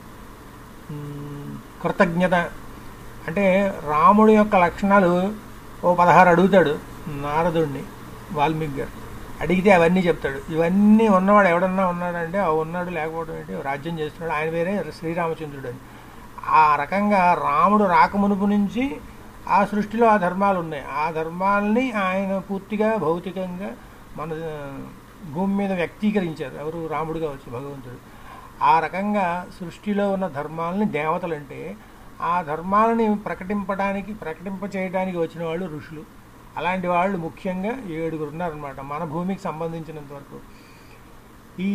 మ్, కృతజ్ఞత అంటే రాముడి యొక్క లక్షణాలు ఓ పదహారు అడుగుతాడు నారదుడిని వాల్మీకి గారు అడిగితే అవన్నీ చెప్తాడు ఇవన్నీ ఉన్నవాడు ఎవడన్నా ఉన్నాడంటే ఆ ఉన్నాడు లేకపోవడం ఏంటి రాజ్యం చేస్తున్నాడు ఆయన వేరే శ్రీరామచంద్రుడు అని ఆ రకంగా రాముడు రాకమునుపు నుంచి ఆ సృష్టిలో ఆ ధర్మాలు ఉన్నాయి ఆ ధర్మాలని ఆయన పూర్తిగా భౌతికంగా మన ఆ, భూమి మీద వ్యక్తీకరించారు ఎవరు రాముడుగా వచ్చి భగవంతుడు ఆ రకంగా సృష్టిలో ఉన్న ధర్మాలని దేవతలు అంటే ఆ ధర్మాలని ప్రకటింపడానికి ప్రకటింప చేయడానికి వచ్చిన వాళ్ళు ఋషులు అలాంటి వాళ్ళు ముఖ్యంగా ఏడుగురు ఉన్నారనమాట మన భూమికి సంబంధించినంత వరకు ఈ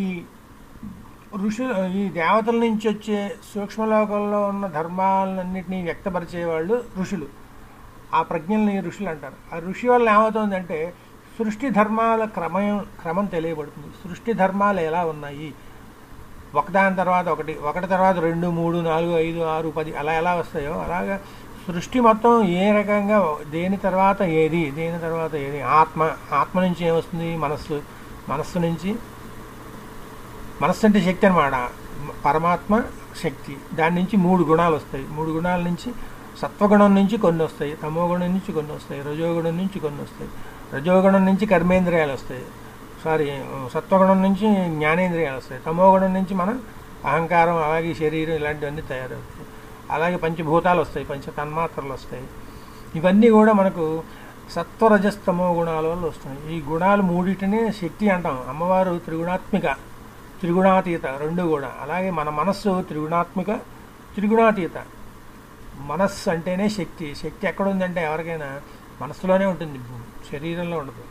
ఋషు ఈ దేవతల నుంచి వచ్చే సూక్ష్మలోకంలో ఉన్న ధర్మాలన్నింటినీ వ్యక్తపరిచే వాళ్ళు ఋషులు ఆ ప్రజ్ఞల్ని ఋషులు అంటారు ఆ ఋషి వల్ల ఏమవుతుందంటే సృష్టి ధర్మాల క్రమం క్రమం తెలియబడుతుంది సృష్టి ధర్మాలు ఎలా ఉన్నాయి ఒకదాని తర్వాత ఒకటి ఒకటి తర్వాత రెండు మూడు నాలుగు ఐదు ఆరు పది అలా ఎలా వస్తాయో అలాగా సృష్టి మొత్తం ఏ రకంగా దేని తర్వాత ఏది దేని తర్వాత ఏది ఆత్మ ఆత్మ నుంచి ఏమొస్తుంది మనస్సు మనస్సు నుంచి మనస్సు అంటే శక్తి అనమాట పరమాత్మ శక్తి దాని నుంచి మూడు గుణాలు వస్తాయి మూడు గుణాల నుంచి సత్వగుణం నుంచి కొన్ని వస్తాయి తమోగుణం నుంచి కొన్ని వస్తాయి రజోగుణం నుంచి కొన్ని వస్తాయి రజోగుణం నుంచి కర్మేంద్రియాలు వస్తాయి సారీ సత్వగుణం నుంచి జ్ఞానేంద్రియాలు వస్తాయి తమోగుణం నుంచి మన అహంకారం అలాగే శరీరం ఇలాంటివన్నీ తయారవుతాయి అలాగే పంచభూతాలు వస్తాయి పంచ తన్మాత్రలు వస్తాయి ఇవన్నీ కూడా మనకు సత్వరజస్తమో గుణాల వల్ల వస్తాయి ఈ గుణాలు మూడింటినే శక్తి అంటాం అమ్మవారు త్రిగుణాత్మిక త్రిగుణాతీత రెండు కూడా అలాగే మన మనస్సు త్రిగుణాత్మిక త్రిగుణాతీత మనస్సు అంటేనే శక్తి శక్తి ఎక్కడ ఉందంటే ఎవరికైనా మనస్సులోనే ఉంటుంది శరీరంలో ఉండదు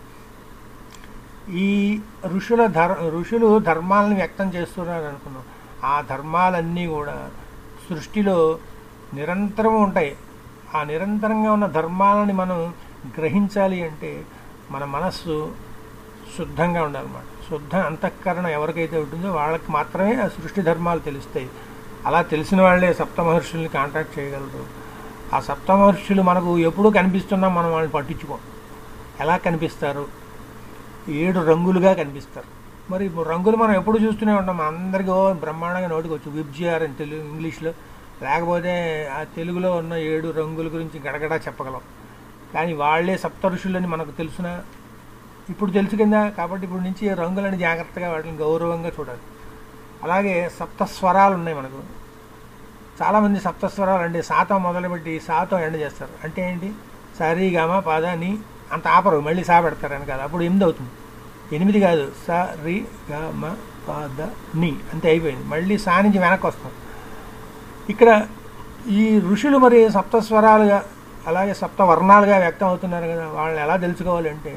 ఈ ఋషుల ధర్ ఋషులు ధర్మాలను వ్యక్తం చేస్తున్నారు అనుకున్నాం ఆ ధర్మాలన్నీ కూడా సృష్టిలో నిరంతరం ఉంటాయి ఆ నిరంతరంగా ఉన్న ధర్మాలని మనం గ్రహించాలి అంటే మన మనస్సు శుద్ధంగా ఉండాలన్నమాట శుద్ధ అంతఃకరణ ఎవరికైతే ఉంటుందో వాళ్ళకి మాత్రమే ఆ సృష్టి ధర్మాలు తెలుస్తాయి అలా తెలిసిన వాళ్ళే సప్తమహర్షుల్ని కాంటాక్ట్ చేయగలరు ఆ సప్తమహర్షులు మనకు ఎప్పుడూ కనిపిస్తున్నా మనం వాళ్ళని పట్టించుకోం ఎలా కనిపిస్తారు ఏడు రంగులుగా కనిపిస్తారు మరి ఇప్పుడు రంగులు మనం ఎప్పుడు చూస్తూనే ఉంటాం అందరికీ ఓ బ్రహ్మాండంగా నోటికి వచ్చు విబ్జిఆర్ అని తెలుగు ఇంగ్లీష్లో లేకపోతే ఆ తెలుగులో ఉన్న ఏడు రంగుల గురించి గడగడా చెప్పగలం కానీ వాళ్ళే సప్త ఋషులని మనకు తెలుసునా ఇప్పుడు తెలుసు కిందా కాబట్టి ఇప్పుడు నుంచి రంగులని జాగ్రత్తగా వాటిని గౌరవంగా చూడాలి అలాగే సప్త స్వరాలు ఉన్నాయి మనకు చాలామంది సప్త స్వరాలు అంటే సాతం మొదలుపెట్టి సాతం ఎండ చేస్తారు అంటే ఏంటి సరి గమ పద ని అంత ఆపరు మళ్ళీ సా పెడతారు అని కాదు అప్పుడు ఎనిమిది అవుతుంది ఎనిమిది కాదు స రి గ మ ప ద ని అంతే అయిపోయింది మళ్ళీ సా నుంచి వెనక్కి వస్తాం ఇక్కడ ఈ ఋషులు మరి సప్త స్వరాలుగా అలాగే సప్త వర్ణాలుగా వ్యక్తం అవుతున్నారు కదా వాళ్ళని ఎలా తెలుసుకోవాలంటే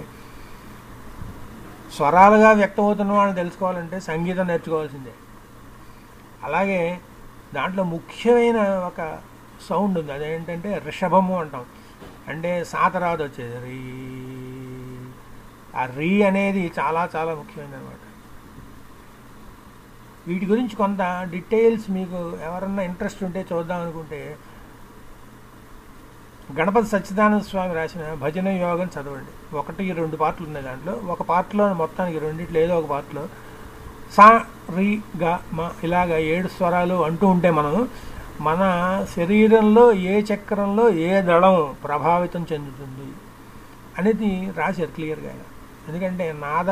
స్వరాలుగా వ్యక్తం అవుతున్న వాళ్ళని తెలుసుకోవాలంటే సంగీతం నేర్చుకోవాల్సిందే అలాగే దాంట్లో ముఖ్యమైన ఒక సౌండ్ ఉంది అదేంటంటే రిషభము అంటాం అంటే సాతరాదు వచ్చేది రీ ఆ రీ అనేది చాలా చాలా ముఖ్యమైనది అనమాట వీటి గురించి కొంత డీటెయిల్స్ మీకు ఎవరన్నా ఇంట్రెస్ట్ ఉంటే చూద్దాం అనుకుంటే గణపతి సచ్చిదానంద స్వామి రాసిన భజన యోగం చదవండి ఒకటి రెండు పాటలు ఉన్నాయి దాంట్లో ఒక పాటలో మొత్తానికి రెండిట్లో ఏదో ఒక పాటలో సా రి గ మ ఇలాగ ఏడు స్వరాలు అంటూ ఉంటే మనం మన శరీరంలో ఏ చక్రంలో ఏ దళం ప్రభావితం చెందుతుంది అనేది రాశారు క్లియర్గా ఆయన ఎందుకంటే నాద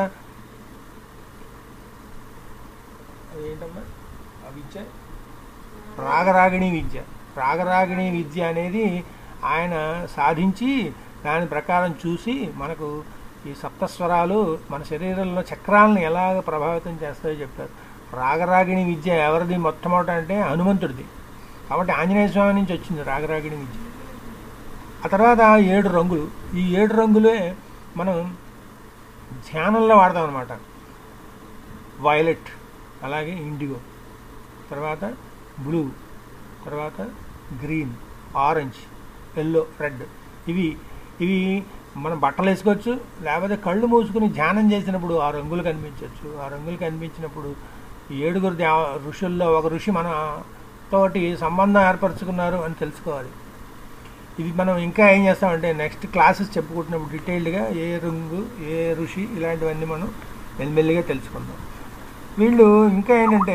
అదేంటమ్మా ఆ విద్య రాగరాగిణి విద్య రాగరాగిణి విద్య అనేది ఆయన సాధించి దాని ప్రకారం చూసి మనకు ఈ సప్తస్వరాలు మన శరీరంలో చక్రాలను ఎలాగ ప్రభావితం చేస్తాయో చెప్పారు రాగరాగిణి విద్య ఎవరిది మొట్టమొదట అంటే హనుమంతుడిది కాబట్టి ఆంజనేయ స్వామి నుంచి వచ్చింది రాగరాగిణి విద్య ఆ తర్వాత ఏడు రంగులు ఈ ఏడు రంగులే మనం ధ్యానంలో వాడతాం అనమాట వైలెట్ అలాగే ఇండిగో తర్వాత బ్లూ తర్వాత గ్రీన్ ఆరెంజ్ ఎల్లో రెడ్ ఇవి ఇవి మనం బట్టలు వేసుకోవచ్చు లేకపోతే కళ్ళు మూసుకుని ధ్యానం చేసినప్పుడు ఆ రంగులు కనిపించవచ్చు ఆ రంగులు కనిపించినప్పుడు ఈ ఏడుగురు దేవ ఋషుల్లో ఒక ఋషి మన తోటి సంబంధం ఏర్పరచుకున్నారు అని తెలుసుకోవాలి ఇది మనం ఇంకా ఏం చేస్తామంటే నెక్స్ట్ క్లాసెస్ చెప్పుకుంటున్నప్పుడు డీటెయిల్డ్గా ఏ రంగు ఏ ఋషి ఇలాంటివన్నీ మనం మెల్లిమెల్లిగా తెలుసుకుందాం వీళ్ళు ఇంకా ఏంటంటే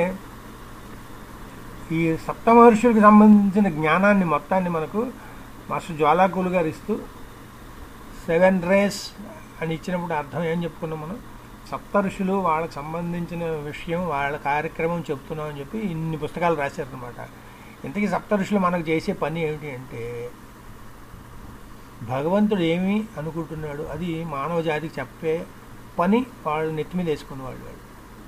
ఈ సప్తమహర్షులకు సంబంధించిన జ్ఞానాన్ని మొత్తాన్ని మనకు మాస్టర్ జ్వాలాకులు గారు ఇస్తూ సెవెన్ రేస్ అని ఇచ్చినప్పుడు అర్థం ఏం చెప్పుకున్నాం మనం సప్త ఋషులు వాళ్ళకి సంబంధించిన విషయం వాళ్ళ కార్యక్రమం చెప్తున్నాం అని చెప్పి ఇన్ని పుస్తకాలు రాశారనమాట ఇంతకీ సప్త ఋషులు మనకు చేసే పని ఏమిటి అంటే భగవంతుడు ఏమి అనుకుంటున్నాడు అది మానవ జాతికి చెప్పే పని వాళ్ళు నెత్తి మీద వేసుకున్నవాళ్ళు వాళ్ళు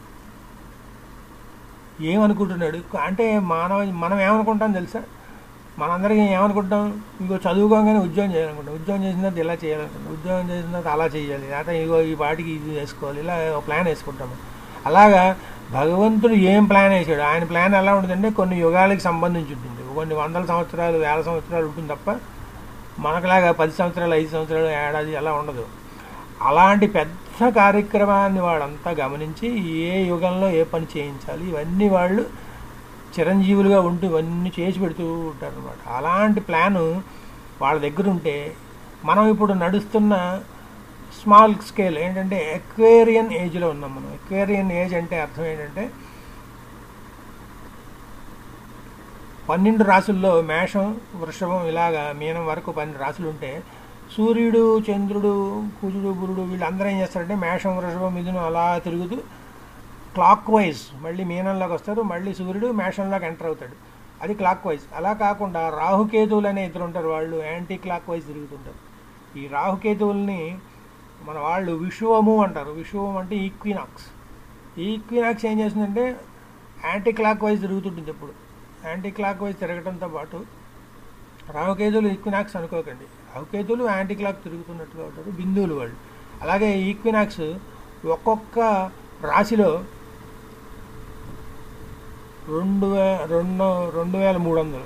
ఏమనుకుంటున్నాడు అంటే మానవ మనం ఏమనుకుంటాం తెలుసా మనందరికీ ఏమనుకుంటాం ఇంకో చదువుకోగానే ఉద్యోగం చేయాలనుకుంటాం ఉద్యోగం చేసిన తర్వాత ఇలా చేయాలనుకుంటాం ఉద్యోగం చేసిన తర్వాత అలా చేయాలి లేకపోతే ఇగో ఈ పాటికి ఇది చేసుకోవాలి ఇలా ఒక ప్లాన్ వేసుకుంటాము అలాగా భగవంతుడు ఏం ప్లాన్ వేసాడు ఆయన ప్లాన్ ఎలా ఉంటుందంటే కొన్ని యుగాలకు సంబంధించి ఉంటుంది కొన్ని వందల సంవత్సరాలు వేల సంవత్సరాలు ఉంటుంది తప్ప మనకులాగా పది సంవత్సరాలు ఐదు సంవత్సరాలు ఏడాది అలా ఉండదు అలాంటి పెద్ద కార్యక్రమాన్ని వాళ్ళంతా గమనించి ఏ యుగంలో ఏ పని చేయించాలి ఇవన్నీ వాళ్ళు చిరంజీవులుగా ఉంటూ ఇవన్నీ చేసి పెడుతూ ఉంటారు అనమాట అలాంటి ప్లాను వాళ్ళ దగ్గర ఉంటే మనం ఇప్పుడు నడుస్తున్న స్మాల్ స్కేల్ ఏంటంటే ఎక్వేరియన్ ఏజ్లో ఉన్నాం మనం ఎక్వేరియన్ ఏజ్ అంటే అర్థం ఏంటంటే పన్నెండు రాసుల్లో మేషం వృషభం ఇలాగా మీనం వరకు పన్నెండు రాసులు ఉంటే సూర్యుడు చంద్రుడు కుజుడు గురుడు వీళ్ళందరూ ఏం చేస్తారంటే మేషం వృషభం మిథునం అలా తిరుగుతూ క్లాక్ వైజ్ మళ్ళీ మీనంలోకి వస్తారు మళ్ళీ సూర్యుడు మేషంలోకి ఎంటర్ అవుతాడు అది క్లాక్ వైజ్ అలా కాకుండా రాహుకేతువులు అనే ఇద్దరు ఉంటారు వాళ్ళు యాంటీ క్లాక్ వైజ్ తిరుగుతుంటారు ఈ రాహుకేతువుల్ని మన వాళ్ళు విషువము అంటారు విషువం అంటే ఈక్వినాక్స్ ఈ ఈక్వినాక్స్ ఏం చేస్తుందంటే యాంటీ క్లాక్ వైజ్ తిరుగుతుంటుంది ఎప్పుడు యాంటీ క్లాక్ వైజ్ తిరగడంతో పాటు రాహుకేతువులు ఈక్వినాక్స్ అనుకోకండి రాహుకేతువులు యాంటీ క్లాక్ తిరుగుతున్నట్టుగా ఉంటారు బిందువులు వాళ్ళు అలాగే ఈక్వినాక్స్ ఒక్కొక్క రాశిలో రెండు వే రెండు రెండు వేల మూడు వందలు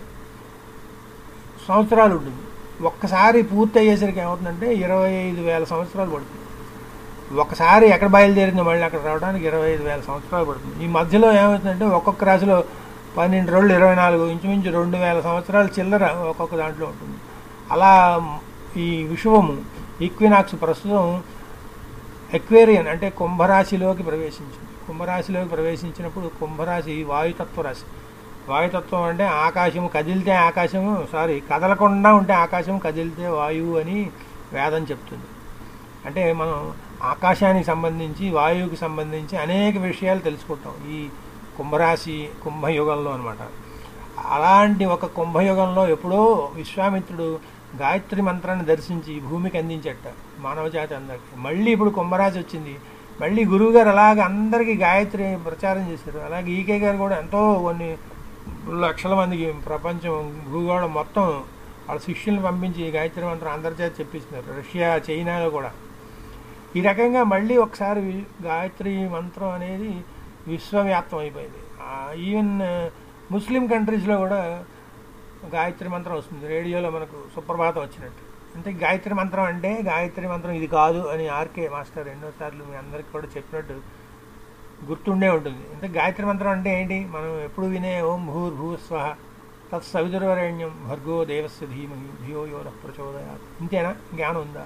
సంవత్సరాలు ఉంటుంది ఒక్కసారి పూర్తి అయ్యేసరికి ఏమవుతుందంటే ఇరవై ఐదు వేల సంవత్సరాలు పడుతుంది ఒకసారి ఎక్కడ బయలుదేరిందో మళ్ళీ అక్కడ రావడానికి ఇరవై ఐదు వేల సంవత్సరాలు పడుతుంది ఈ మధ్యలో ఏమవుతుందంటే ఒక్కొక్క రాశిలో పన్నెండు రోజులు ఇరవై నాలుగు ఇంచుమించు రెండు వేల సంవత్సరాల చిల్లర ఒక్కొక్క దాంట్లో ఉంటుంది అలా ఈ విషువము ఈక్వినాక్స్ ప్రస్తుతం ఎక్వేరియన్ అంటే కుంభరాశిలోకి ప్రవేశించింది కుంభరాశిలోకి ప్రవేశించినప్పుడు కుంభరాశి వాయుతత్వ రాశి వాయుతత్వం అంటే ఆకాశము కదిలితే ఆకాశము సారీ కదలకుండా ఉంటే ఆకాశం కదిలితే వాయువు అని వేదం చెప్తుంది అంటే మనం ఆకాశానికి సంబంధించి వాయువుకి సంబంధించి అనేక విషయాలు తెలుసుకుంటాం ఈ కుంభరాశి కుంభయుగంలో అనమాట అలాంటి ఒక కుంభయుగంలో ఎప్పుడో విశ్వామిత్రుడు గాయత్రి మంత్రాన్ని దర్శించి భూమికి అందించట మానవ జాతి అందరికి మళ్ళీ ఇప్పుడు కుంభరాశి వచ్చింది మళ్ళీ గురువు గారు అలాగే అందరికీ గాయత్రి ప్రచారం చేశారు అలాగే ఈకే గారు కూడా ఎంతో కొన్ని లక్షల మందికి ప్రపంచం భూగోళం మొత్తం వాళ్ళ శిష్యుల్ని పంపించి గాయత్రి మంత్రం అందరిచేత చెప్పిస్తున్నారు రష్యా చైనాలో కూడా ఈ రకంగా మళ్ళీ ఒకసారి వి- గాయత్రి మంత్రం అనేది విశ్వవ్యాప్తం అయిపోయింది ఈవెన్ ముస్లిం కంట్రీస్లో కూడా గాయత్రి మంత్రం వస్తుంది రేడియోలో మనకు సుప్రభాతం వచ్చినట్టు అంటే గాయత్రి మంత్రం అంటే గాయత్రి మంత్రం ఇది కాదు అని ఆర్కే మాస్టర్ ఎన్నోసార్లు మీ అందరికి కూడా చెప్పినట్టు గుర్తుండే ఉంటుంది అంటే గాయత్రి మంత్రం అంటే ఏంటి మనం ఎప్పుడు వినే ఓం భూర్ భూ స్వహ తత్ సవితుర్వరేణ్యం భర్గో దేవస్య ధీమహి ధియో యోన ప్రచోదయా ఇంతేనా జ్ఞానం ఉందా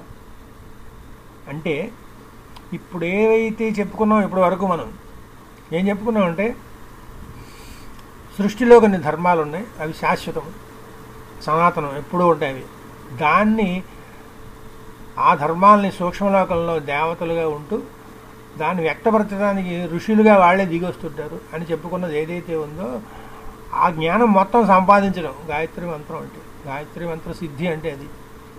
అంటే ఇప్పుడు ఏవైతే చెప్పుకున్నాం ఇప్పటి వరకు మనం ఏం చెప్పుకున్నామంటే సృష్టిలో కొన్ని ధర్మాలు ఉన్నాయి అవి శాశ్వతం సనాతనం ఎప్పుడూ ఉంటాయి అవి దాన్ని ఆ ధర్మాలని సూక్ష్మలోకంలో దేవతలుగా ఉంటూ దాన్ని వ్యక్తపరచడానికి ఋషులుగా వాళ్ళే దిగొస్తుంటారు అని చెప్పుకున్నది ఏదైతే ఉందో ఆ జ్ఞానం మొత్తం సంపాదించడం గాయత్రి మంత్రం అంటే గాయత్రి మంత్ర సిద్ధి అంటే అది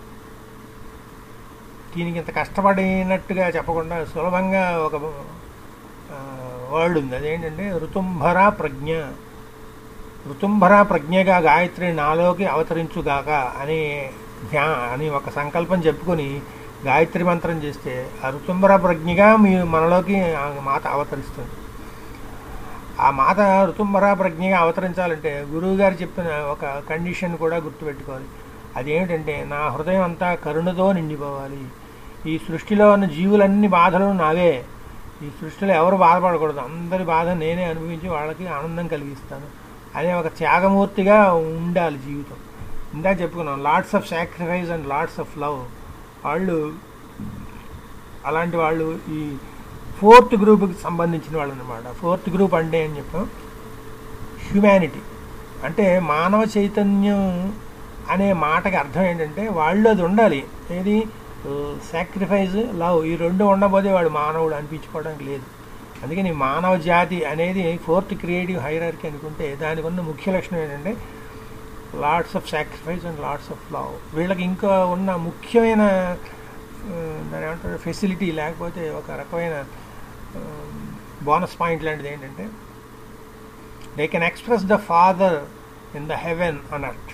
దీనికి ఇంత కష్టపడినట్టుగా చెప్పకుండా సులభంగా ఒక వర్డ్ ఉంది అదేంటంటే ఋతుంభర ప్రజ్ఞ ఋతుంభర ప్రజ్ఞగా గాయత్రి నాలోకి అవతరించుగాక అనే ధ్యా అని ఒక సంకల్పం చెప్పుకొని గాయత్రి మంత్రం చేస్తే ఆ ఋతుంబర ప్రజ్ఞగా మీ మనలోకి ఆ మాత అవతరిస్తుంది ఆ మాత ఋతుంబర ప్రజ్ఞగా అవతరించాలంటే గురువు గారు చెప్పిన ఒక కండిషన్ కూడా గుర్తుపెట్టుకోవాలి అదేమిటంటే నా హృదయం అంతా కరుణతో నిండిపోవాలి ఈ సృష్టిలో ఉన్న జీవులన్ని బాధలు నావే ఈ సృష్టిలో ఎవరు బాధపడకూడదు అందరి బాధ నేనే అనుభవించి వాళ్ళకి ఆనందం కలిగిస్తాను అనే ఒక త్యాగమూర్తిగా ఉండాలి జీవితం ఇందా చెప్పుకున్నాం lots of sacrifice and lots of love వాళ్ళు అలాంటి వాళ్ళు ఈ ఫోర్త్ గ్రూప్కి సంబంధించిన వాళ్ళు అనమాట ఫోర్త్ గ్రూప్ అంటే ఏం చెప్పాం హ్యుమానిటీ అంటే మానవ చైతన్యం అనే మాటకి అర్థం ఏంటంటే వాళ్ళు అది ఉండాలి ఏది సాక్రిఫైస్ లవ్ ఈ రెండు ఉండబోతే వాడు మానవుడు అనిపించుకోవడానికి లేదు అందుకని మానవ జాతి అనేది ఫోర్త్ క్రియేటివ్ హైరార్కీ అనుకుంటే దానికి ఉన్న ముఖ్య లక్షణం ఏంటంటే lots of sacrifice and lots of love వీళ్ళకి ఇంకా ఉన్న ముఖ్యమైన ఆ, దాని ఏమంటారు ఫెసిలిటీ లేకపోతే ఒక రకమైన బోనస్ పాయింట్ లాంటిది ఏంటంటే they can express the father in the heaven అన్నట్టు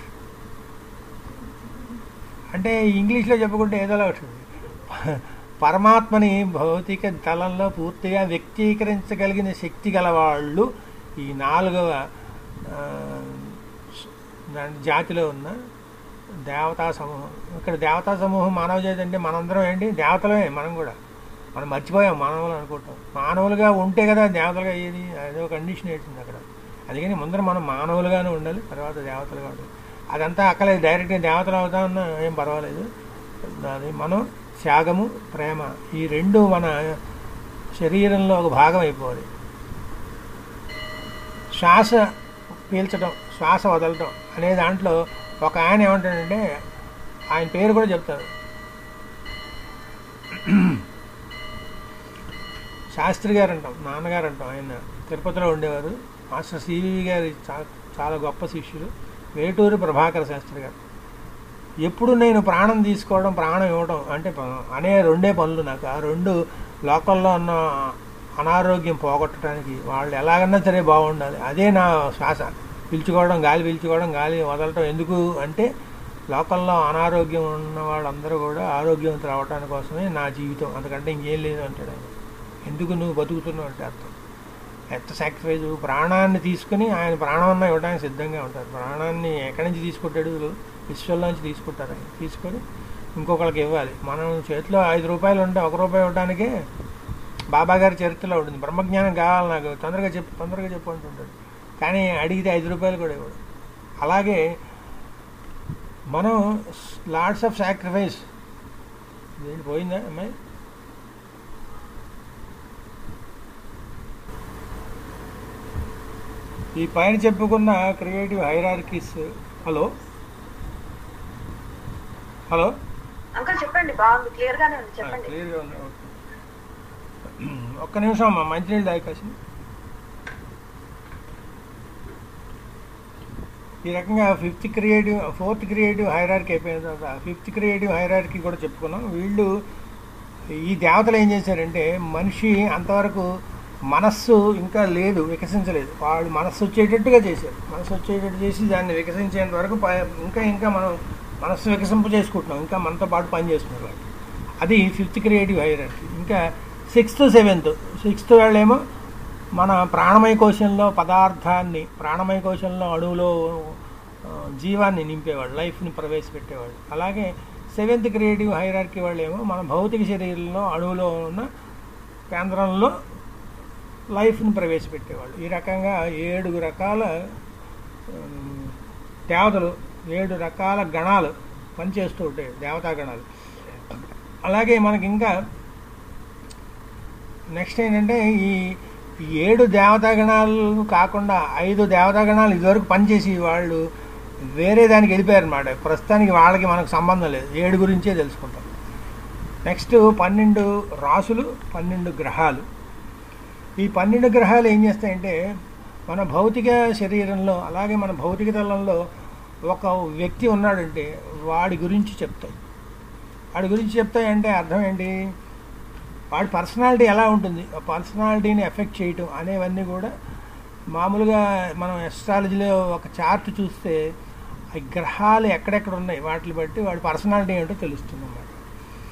అంటే ఇంగ్లీష్లో చెప్పుకుంటే ఏదోలా ఉంటుంది పరమాత్మని భౌతిక తలంలో పూర్తిగా వ్యక్తీకరించగలిగిన శక్తి గలవాళ్ళు ఈ నాలుగవ ఆ, దాని జాతిలో ఉన్న దేవతా సమూహం ఇక్కడ దేవతా సమూహం మానవ జాతి అంటే మనందరం ఏంటి దేవతలమే మనం కూడా మనం మర్చిపోయాం మానవులు అనుకుంటాం మానవులుగా ఉంటే కదా దేవతలుగా అయ్యేది అదో కండిషన్ వేసింది అక్కడ అందుకని ముందర మనం మానవులుగానే ఉండాలి తర్వాత దేవతలుగా ఉండాలి అదంతా అక్కలేదు డైరెక్ట్గా దేవతలు అవుతామన్నా ఏం పర్వాలేదు అది మనం త్యాగము ప్రేమ ఈ రెండు మన శరీరంలో ఒక భాగం అయిపోవాలి శ్వాస పీల్చడం శ్వాస వదలటం అనే దాంట్లో ఒక ఆయన ఏమంటాడంటే ఆయన పేరు కూడా చెప్తాను శాస్త్రి గారు అంటాం నాన్నగారు అంటాం ఆయన తిరుపతిలో ఉండేవారు మాస్టర్ సివి గారి చా- చాలా గొప్ప శిష్యులు వేటూరి ప్రభాకర శాస్త్రి గారు ఎప్పుడు నేను ప్రాణం తీసుకోవడం ప్రాణం ఇవ్వడం అంటే ప- అనే రెండే పనులు నాకు ఆ రెండు లోకల్లో ఉన్న అనారోగ్యం పోగొట్టడానికి వాళ్ళు ఎలాగన్నా సరే బాగుండాలి అదే నా శ్వాస పీల్చుకోవడం గాలి పీల్చుకోవడం గాలి వదలటం ఎందుకు అంటే లోకల్లో అనారోగ్యం ఉన్న వాళ్ళందరూ కూడా ఆరోగ్యవంతులు అవడానికి కోసమే నా జీవితం అంతకంటే ఇంకేం లేదు అంటాడు ఆయన ఎందుకు నువ్వు బతుకుతున్నావు అంటే అర్థం ఎంత సాక్రిఫైజ్ ప్రాణాన్ని తీసుకుని ఆయన ప్రాణాన్ని ఇవ్వడానికి సిద్ధంగా ఉంటారు ప్రాణాన్ని ఎక్కడి నుంచి తీసుకుంటాడు విశ్వంలో నుంచి తీసుకుంటారు ఆయన తీసుకొని ఇంకొకరికి ఇవ్వాలి మనం చేతిలో ఐదు రూపాయలు ఉంటే ఒక రూపాయి ఇవ్వడానికే బాబా గారి చరిత్రలో ఉంటుంది బ్రహ్మజ్ఞానం కావాలి నాకు తొందరగా చెప్పు తొందరగా చెప్పు అంటుంటాడు కానీ అడిగితే ఐదు రూపాయలు కూడా ఇవ్వడు అలాగే మనం లాట్స్ ఆఫ్ సాక్రిఫైస్ ఏంటి పోయిందా అమ్మాయి ఈ పైన చెప్పుకున్న creative hierarchies hello hello uncle చెప్పండి బాగుంది క్లియర్ గానే ఉంది చెప్పండి క్లియర్గా ఉంది ఓకే ఒక్క నిమిషం అమ్మా మంచినీళ్ళు దాకాసి ఈ రకంగా fifth creative fourth creative hierarchy అయిపోయిన తర్వాత ఫిఫ్త్ క్రియేటివ్ హైరార్కీ కూడా చెప్పుకున్నాం వీళ్ళు ఈ దేవతలు ఏం చేశారంటే మనిషి అంతవరకు మనస్సు ఇంకా లేదు వికసించలేదు వాళ్ళు మనస్సు వచ్చేటట్టుగా చేశారు మనస్సు వచ్చేటట్టు చేసి దాన్ని వికసించేంత వరకు ప- ఇంకా ఇంకా మనం మనస్సు వికసింప చేసుకుంటున్నాం ఇంకా మనతో పాటు పని చేస్తున్నారు వాళ్ళు అది ఫిఫ్త్ క్రియేటివ్ హైరార్కీ ఇంకా సిక్స్త్ సెవెంత్ సిక్స్త్ వాళ్ళేమో మన ప్రాణమయ కోశంలో పదార్థాన్ని ప్రాణమయ కోశంలో అణువులో ఆ, జీవాన్ని నింపేవాళ్ళు లైఫ్ని ప్రవేశపెట్టేవాళ్ళు అలాగే సెవెంత్ క్రియేటివ్ హైరార్కీ వాళ్ళేమో మన భౌతిక శరీరంలో అణువులో ఉన్న కేంద్రంలో లైఫ్ని ప్రవేశపెట్టేవాళ్ళు ఈ రకంగా ఏడు రకాల ఉమ్, దేవతలు ఏడు రకాల గణాలు పనిచేస్తూ ఉంటాయి దేవతా గణాలు అలాగే మనకి ఇంకా నెక్స్ట్ ఏంటంటే ఈ ఈ ఏడు దేవతాగణాలు కాకుండా ఐదు దేవతాగణాలు ఇదివరకు పనిచేసి వాళ్ళు వేరే దానికి వెళ్ళిపోయారు అనమాట ప్రస్తుతానికి వాళ్ళకి మనకు సంబంధం లేదు ఏడు గురించే తెలుసుకుంటాం నెక్స్ట్ పన్నెండు రాసులు పన్నెండు గ్రహాలు ఈ పన్నెండు గ్రహాలు ఏం చేస్తాయంటే మన భౌతిక శరీరంలో అలాగే మన భౌతిక తలంలో ఒక వ్యక్తి ఉన్నాడంటే వాడి గురించి చెప్తాయి వాడి గురించి చెప్తాయంటే అర్థం ఏంటి వాడి పర్సనాలిటీ ఎలా ఉంటుంది ఆ పర్సనాలిటీని ఎఫెక్ట్ చేయటం అనేవన్నీ కూడా మామూలుగా మనం ఎస్ట్రాలజీలో ఒక చార్ట్ చూస్తే ఆ గ్రహాలు ఎక్కడెక్కడ ఉన్నాయి వాటిని బట్టి వాడి పర్సనాలిటీ ఏంటో తెలుస్తుంది అన్నమాట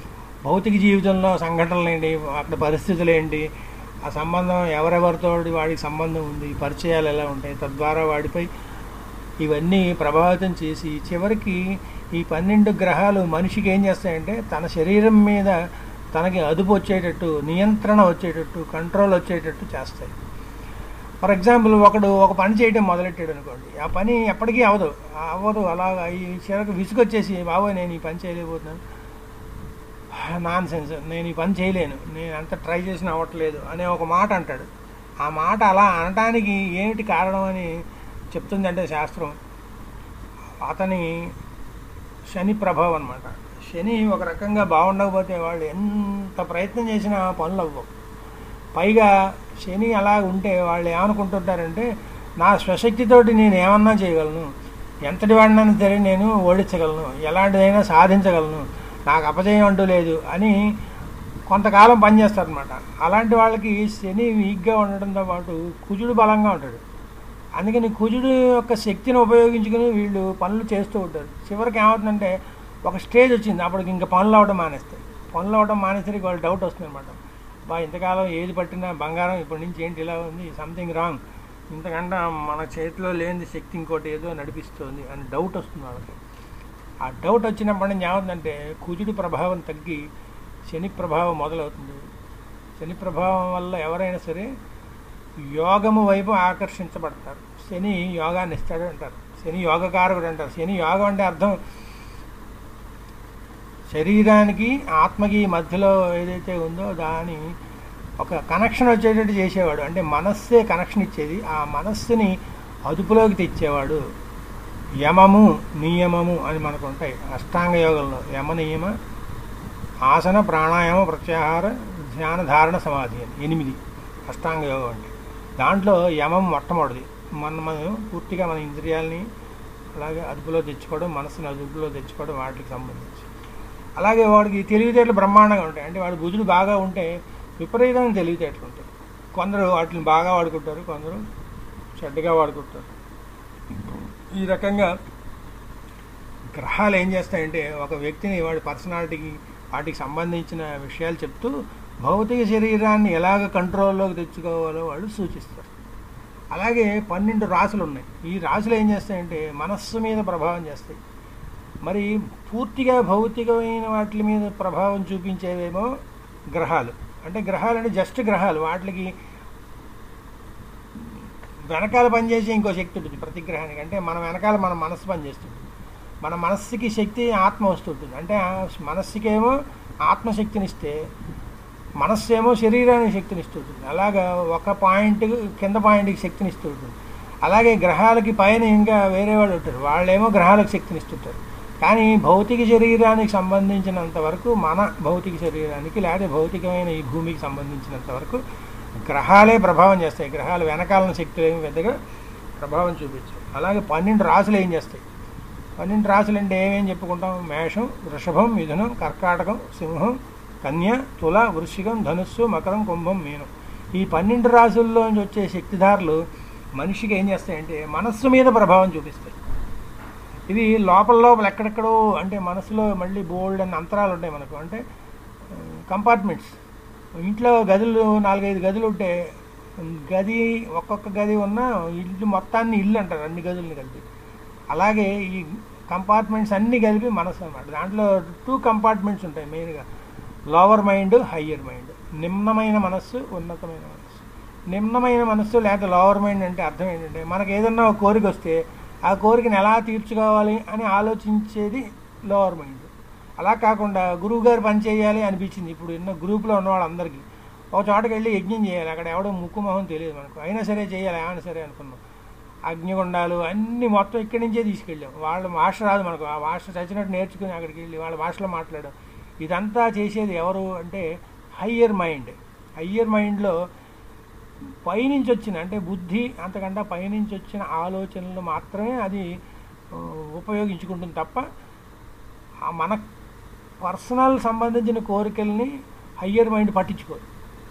భౌతిక జీవితంలో సంఘటనలు ఏంటి అక్కడ పరిస్థితులు ఏంటి ఆ సంబంధం ఎవరెవరితో వాడికి సంబంధం ఉంది పరిచయాలు ఎలా ఉంటాయి తద్వారా వాడిపై ఇవన్నీ ప్రభావితం చేసి చివరికి ఈ పన్నెండు గ్రహాలు మనిషికి ఏం చేస్తాయంటే తన శరీరం మీద తనకి అదుపు వచ్చేటట్టు నియంత్రణ వచ్చేటట్టు కంట్రోల్ వచ్చేటట్టు చేస్తాయి ఫర్ ఎగ్జాంపుల్ ఒకడు ఒక పని చేయడం మొదలెట్టాడు అనుకోండి ఆ పని ఎప్పటికీ అవ్వదు అవ్వదు అలాగా ఈ చివరికి విసుగొచ్చేసి బాబోయ్ నేను ఈ పని చేయలేకపోతున్నాను నాన్ సెన్స్ నేను ఈ పని చేయలేను నేను అంత ట్రై చేసిన అవ్వట్లేదు అనే ఒక మాట అంటాడు ఆ మాట అలా అనటానికి ఏమిటి కారణం అని చెప్తుందంటే శాస్త్రం అతని శని ప్రభావం అనమాట శని ఒక రకంగా బాగుండకపోతే వాళ్ళు ఎంత ప్రయత్నం చేసినా పనులు అవ్వవు పైగా శని అలా ఉంటే వాళ్ళు ఏమనుకుంటుంటారంటే నా స్వశక్తితోటి నేను ఏమన్నా చేయగలను ఎంతటి వాడినైనా సరే నేను ఓడించగలను ఎలాంటిదైనా సాధించగలను నాకు అపజయం అంటూ లేదు అని కొంతకాలం పనిచేస్తారనమాట అలాంటి వాళ్ళకి శని వీక్గా ఉండడంతో పాటు కుజుడు బలంగా ఉంటాడు అందుకని కుజుడు యొక్క శక్తిని ఉపయోగించుకుని వీళ్ళు పనులు చేస్తూ ఉంటారు చివరికి ఏమవుతుందంటే ఒక స్టేజ్ వచ్చింది అప్పటికి ఇంకా పనులు అవడం మానేస్తాయి పనులు అవడం మానేసరికి వాళ్ళు డౌట్ వస్తుంది అనమాట బా ఇంతకాలం ఏది పట్టినా బంగారం ఇప్పటి నుంచి ఏంటి ఇలా ఉంది సంథింగ్ రాంగ్ ఇంతకంటే మన చేతిలో లేని శక్తి ఇంకోటి ఏదో నడిపిస్తుంది అని డౌట్ వస్తుంది వాళ్ళకి ఆ డౌట్ వచ్చినప్పటి నుంచి ఏమవుతుందంటే కుజుడి ప్రభావం తగ్గి శని ప్రభావం మొదలవుతుంది శని ప్రభావం వల్ల ఎవరైనా సరే యోగము వైపు ఆకర్షించబడతారు శని యోగాన్ని ఇస్తాడు అంటారు శని యోగకారకుడు అంటారు శని యోగం అంటే అర్థం శరీరానికి ఆత్మకి మధ్యలో ఏదైతే ఉందో దాని ఒక కనెక్షన్ వచ్చేటట్టు చేసేవాడు అంటే మనస్సే కనెక్షన్ ఇచ్చేది ఆ మనస్సుని అదుపులోకి తెచ్చేవాడు యమము నియమము అని మనకు ఉంటాయి అష్టాంగ యోగంలో యమ నియమ ఆసన ప్రాణాయామ ప్రత్యాహార ధ్యాన ధారణ సమాధి అని ఎనిమిది అష్టాంగ యోగం అంటే దాంట్లో యమం మొట్టమొదటిది మన మనం పూర్తిగా మన ఇంద్రియాలని అలాగే అదుపులో తెచ్చుకోవడం మనసుని అదుపులో తెచ్చుకోవడం వాటికి సంబంధించి అలాగే వాడికి తెలివితేటలు బ్రహ్మాండంగా ఉంటాయి అంటే వాడి బుధుడు బాగా ఉంటే విపరీతమైన తెలివితేటలు ఉంటాయి కొందరు వాటిని బాగా వాడుకుంటారు కొందరు చెడ్డగా వాడుకుంటారు ఈ రకంగా గ్రహాలు ఏం చేస్తాయంటే ఒక వ్యక్తిని వాడి పర్సనాలిటీకి వాటికి సంబంధించిన విషయాలు చెప్తూ భౌతిక శరీరాన్ని ఎలాగ కంట్రోల్లోకి తెచ్చుకోవాలో వాళ్ళు సూచిస్తారు అలాగే పన్నెండు రాసులు ఉన్నాయి ఈ రాసులు ఏం చేస్తాయంటే మనస్సు మీద ప్రభావం చేస్తాయి మరి పూర్తిగా భౌతికమైన వాటి మీద ప్రభావం చూపించేవేమో గ్రహాలు అంటే గ్రహాలు అంటే జస్ట్ గ్రహాలు వాటికి వెనకాల పనిచేసే ఇంకో శక్తి ఉంటుంది ప్రతి గ్రహానికి అంటే మన వెనకాల మన మనస్సు పనిచేస్తుంది మన మనస్సుకి శక్తి ఆత్మ వస్తుంటుంది అంటే ఆ మనస్సుకేమో ఆత్మశక్తినిస్తే మనస్సు ఏమో శరీరానికి శక్తినిస్తుంటుంది అలాగా ఒక పాయింట్ కింద పాయింట్కి శక్తినిస్తుంటుంది అలాగే గ్రహాలకి పైన ఇంకా వేరే వాళ్ళు ఉంటారు వాళ్ళేమో గ్రహాలకు శక్తినిస్తుంటారు కానీ భౌతిక శరీరానికి సంబంధించినంత వరకు మన భౌతిక శరీరానికి లేదా భౌతికమైన ఈ భూమికి సంబంధించినంత వరకు గ్రహాలే ప్రభావం చేస్తాయి గ్రహాలు వెనకాలన శక్తులు ఏమి పెద్దగా ప్రభావం చూపించాయి అలాగే పన్నెండు రాసులు ఏం చేస్తాయి పన్నెండు రాసులు అంటే ఏమేం చెప్పుకుంటాం మేషం వృషభం మిథునం కర్కాటకం సింహం కన్య తుల వృశ్చికం ధనుస్సు మకరం కుంభం మీనం ఈ పన్నెండు రాసుల్లోంచి వచ్చే శక్తిధారులు మనిషికి ఏం చేస్తాయంటే మనస్సు మీద ప్రభావం చూపిస్తాయి ఇవి లోపల లోపల ఎక్కడెక్కడో అంటే మనసులో మళ్ళీ బోల్డ్ అన్న అంతరాలు ఉంటాయి మనకు అంటే కంపార్ట్మెంట్స్ ఇంట్లో గదులు నాలుగైదు గదులు ఉంటే గది ఒక్కొక్క గది ఉన్న ఇల్లు మొత్తాన్ని ఇల్లు అంటారు అన్ని గదుల్ని కలిపి అలాగే ఈ కంపార్ట్మెంట్స్ అన్నీ కలిపి మనసు అనమాట దాంట్లో టూ కంపార్ట్మెంట్స్ ఉంటాయి మెయిన్గా లోవర్ మైండ్ హయ్యర్ మైండ్ నిమ్నమైన మనస్సు ఉన్నతమైన మనస్సు నిమ్నమైన మనస్సు లేదా లోవర్ మైండ్ అంటే అర్థం ఏంటంటే మనకు ఏదన్నా ఒక కోరిక వస్తే ఆ కోరికను ఎలా తీర్చుకోవాలి అని ఆలోచించేది లోవర్ మైండ్ అలా కాకుండా గురువు గారు పని చేయాలి అనిపించింది ఇప్పుడు ఎన్నో గ్రూప్లో ఉన్న వాళ్ళందరికీ ఒక చోటకి వెళ్ళి యజ్ఞం చేయాలి అక్కడ ఎవడో ముక్కు మొహం తెలియదు మనకు అయినా సరే చేయాలి ఏమైనా సరే అనుకున్నాం అగ్నిగుండాలు అన్ని మొత్తం ఇక్కడి నుంచే తీసుకెళ్ళాం వాళ్ళ భాష రాదు మనకు ఆ భాష చచ్చినట్టు నేర్చుకుని అక్కడికి వెళ్ళి వాళ్ళ భాషలో మాట్లాడాం ఇదంతా చేసేది ఎవరు అంటే హయ్యర్ మైండ్ హయ్యర్ మైండ్లో పైనుంచి వచ్చిన అంటే బుద్ధి అంతకంటే పైనుంచి వచ్చిన ఆలోచనలు మాత్రమే అది ఉపయోగించుకుంటుంది తప్ప మన పర్సనల్ సంబంధించిన కోరికల్ని హయ్యర్ మైండ్ పట్టించుకోదు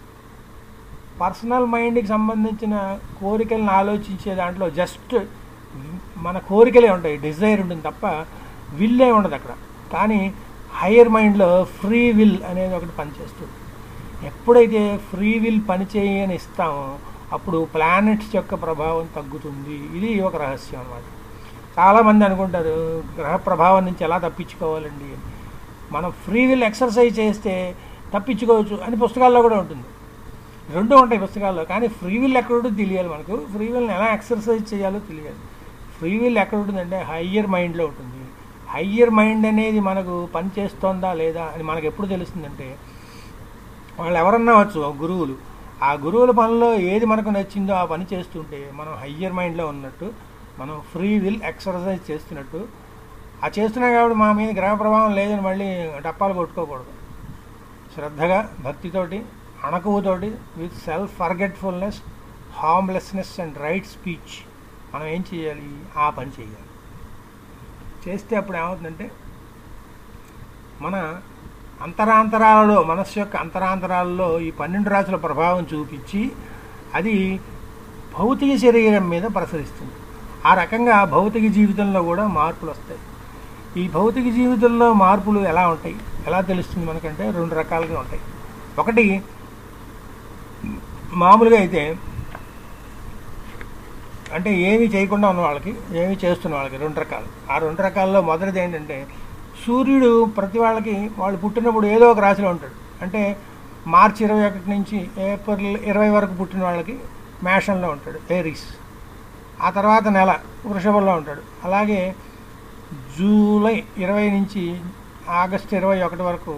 పర్సనల్ మైండ్కి సంబంధించిన కోరికలను ఆలోచించే దాంట్లో జస్ట్ మన కోరికలే ఉంటాయి డిజైర్ ఉంటుంది తప్ప విల్లే ఉండదు అక్కడ కానీ హయ్యర్ మైండ్లో ఫ్రీ విల్ అనేది ఒకటి పనిచేస్తుంది ఎప్పుడైతే ఫ్రీ విల్ పనిచేయని ఇస్తామో అప్పుడు ప్లానెట్స్ యొక్క ప్రభావం తగ్గుతుంది ఇది ఒక రహస్యం అన్నమాట చాలామంది అనుకుంటారు గ్రహ ప్రభావం నుంచి ఎలా తప్పించుకోవాలండి అని. మనం ఫ్రీ విల్ ఎక్సర్సైజ్ చేస్తే తప్పించుకోవచ్చు అని పుస్తకాల్లో కూడా ఉంటుంది రెండు ఉంటాయి పుస్తకాల్లో కానీ ఫ్రీ విల్ ఎక్కడ ఉంటుందో తెలియాలి మనకు ఫ్రీ విల్ని ఎలా ఎక్సర్సైజ్ చేయాలో తెలియాలి ఫ్రీ విల్ ఎక్కడ ఉంటుందంటే హయ్యర్ మైండ్లో ఉంటుంది హయ్యర్ మైండ్ అనేది మనకు పని చేస్తోందా లేదా అని మనకు ఎప్పుడు తెలుస్తుందంటే వాళ్ళు ఎవరన్నా వచ్చు ఆ గురువులు ఆ గురువుల పనిలో ఏది మనకు నచ్చిందో ఆ పని చేస్తుంటే మనం హయ్యర్ మైండ్లో ఉన్నట్టు మనం ఫ్రీ విల్ ఎక్సర్సైజ్ చేస్తున్నట్టు ఆ చేస్తున్నాం కాబట్టి మా మీద గ్రహ ప్రభావం లేదని మళ్ళీ డప్పాలు కొట్టుకోకూడదు శ్రద్ధగా భక్తితోటి అణకువతోటి with self forgetfulness harmlessness and right speech మనం ఏం చేయాలి ఆ పని చేయాలి చేస్తే అప్పుడు ఏమవుతుందంటే మన అంతరాంతరాలలో మనస్సు యొక్క అంతరాంతరాలలో ఈ పన్నెండు రాశుల ప్రభావం చూపించి అది భౌతిక శరీరం మీద ప్రసరిస్తుంది ఆ రకంగా భౌతిక జీవితంలో కూడా మార్పులు వస్తాయి ఈ భౌతిక జీవితంలో మార్పులు ఎలా ఉంటాయి ఎలా తెలుస్తుంది మనకంటే రెండు రకాలుగా ఉంటాయి ఒకటి మామూలుగా అయితే అంటే ఏమీ చేయకుండా ఉన్న వాళ్ళకి ఏమీ చేస్తున్న వాళ్ళకి రెండు రకాలు ఆ రెండు రకాల్లో మొదటిది ఏంటంటే సూర్యుడు ప్రతి వాళ్ళకి వాళ్ళు పుట్టినప్పుడు ఏదో ఒక రాశిలో ఉంటాడు అంటే మార్చి ఇరవై ఒకటి నుంచి ఏప్రిల్ ఇరవై వరకు పుట్టిన వాళ్ళకి మేషంలో ఉంటాడు ఏరీస్ ఆ తర్వాత నెల వృషభంలో ఉంటాడు అలాగే జూలై ఇరవై నుంచి ఆగస్టు ఇరవై ఒకటి వరకు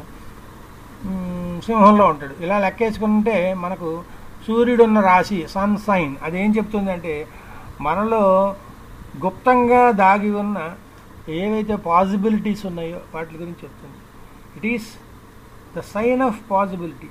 మ్, సింహంలో ఉంటాడు ఇలా లెక్కేసుకుంటే మనకు సూర్యుడు ఉన్న రాశి సన్ సైన్ అదేం చెప్తుందంటే మనలో గుప్తంగా దాగి ఉన్న ఏవైతే పాసిబిలిటీస్ ఉన్నాయో వాటి గురించి చెప్తుంది it is the sign of possibility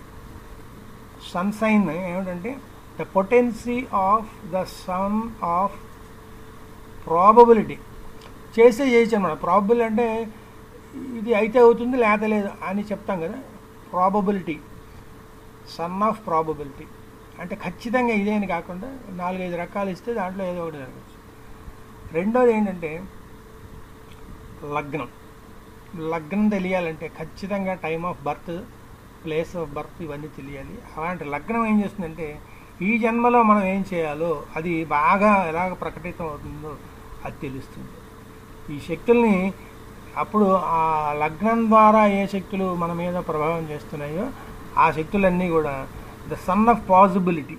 sun sign ఏమిటంటే the potency of the sun of probability చేస్తే చేయొచ్చు అనమాట ప్రాబబుల్ అంటే ఇది అయితే అవుతుంది లేత లేదు అని చెప్తాం కదా ప్రాబబిలిటీ సన్ ఆఫ్ ప్రాబబిలిటీ అంటే ఖచ్చితంగా ఇదే అని కాకుండా నాలుగైదు రకాలు ఇస్తే దాంట్లో ఏదో ఒకటి జరగచ్చు రెండోది ఏంటంటే లగ్నం లగ్నం తెలియాలంటే ఖచ్చితంగా time of birth place of birth ఇవన్నీ తెలియాలి అలాంటి లగ్నం ఏం చేస్తుందంటే ఈ జన్మలో మనం ఏం చేయాలో అది బాగా ఎలాగ ప్రకటితం అవుతుందో అది తెలుస్తుంది ఈ శక్తుల్ని అప్పుడు ఆ లగ్నం ద్వారా ఏ శక్తులు మన మీద ప్రభావం చేస్తున్నాయో ఆ శక్తులన్నీ కూడా the sun of possibility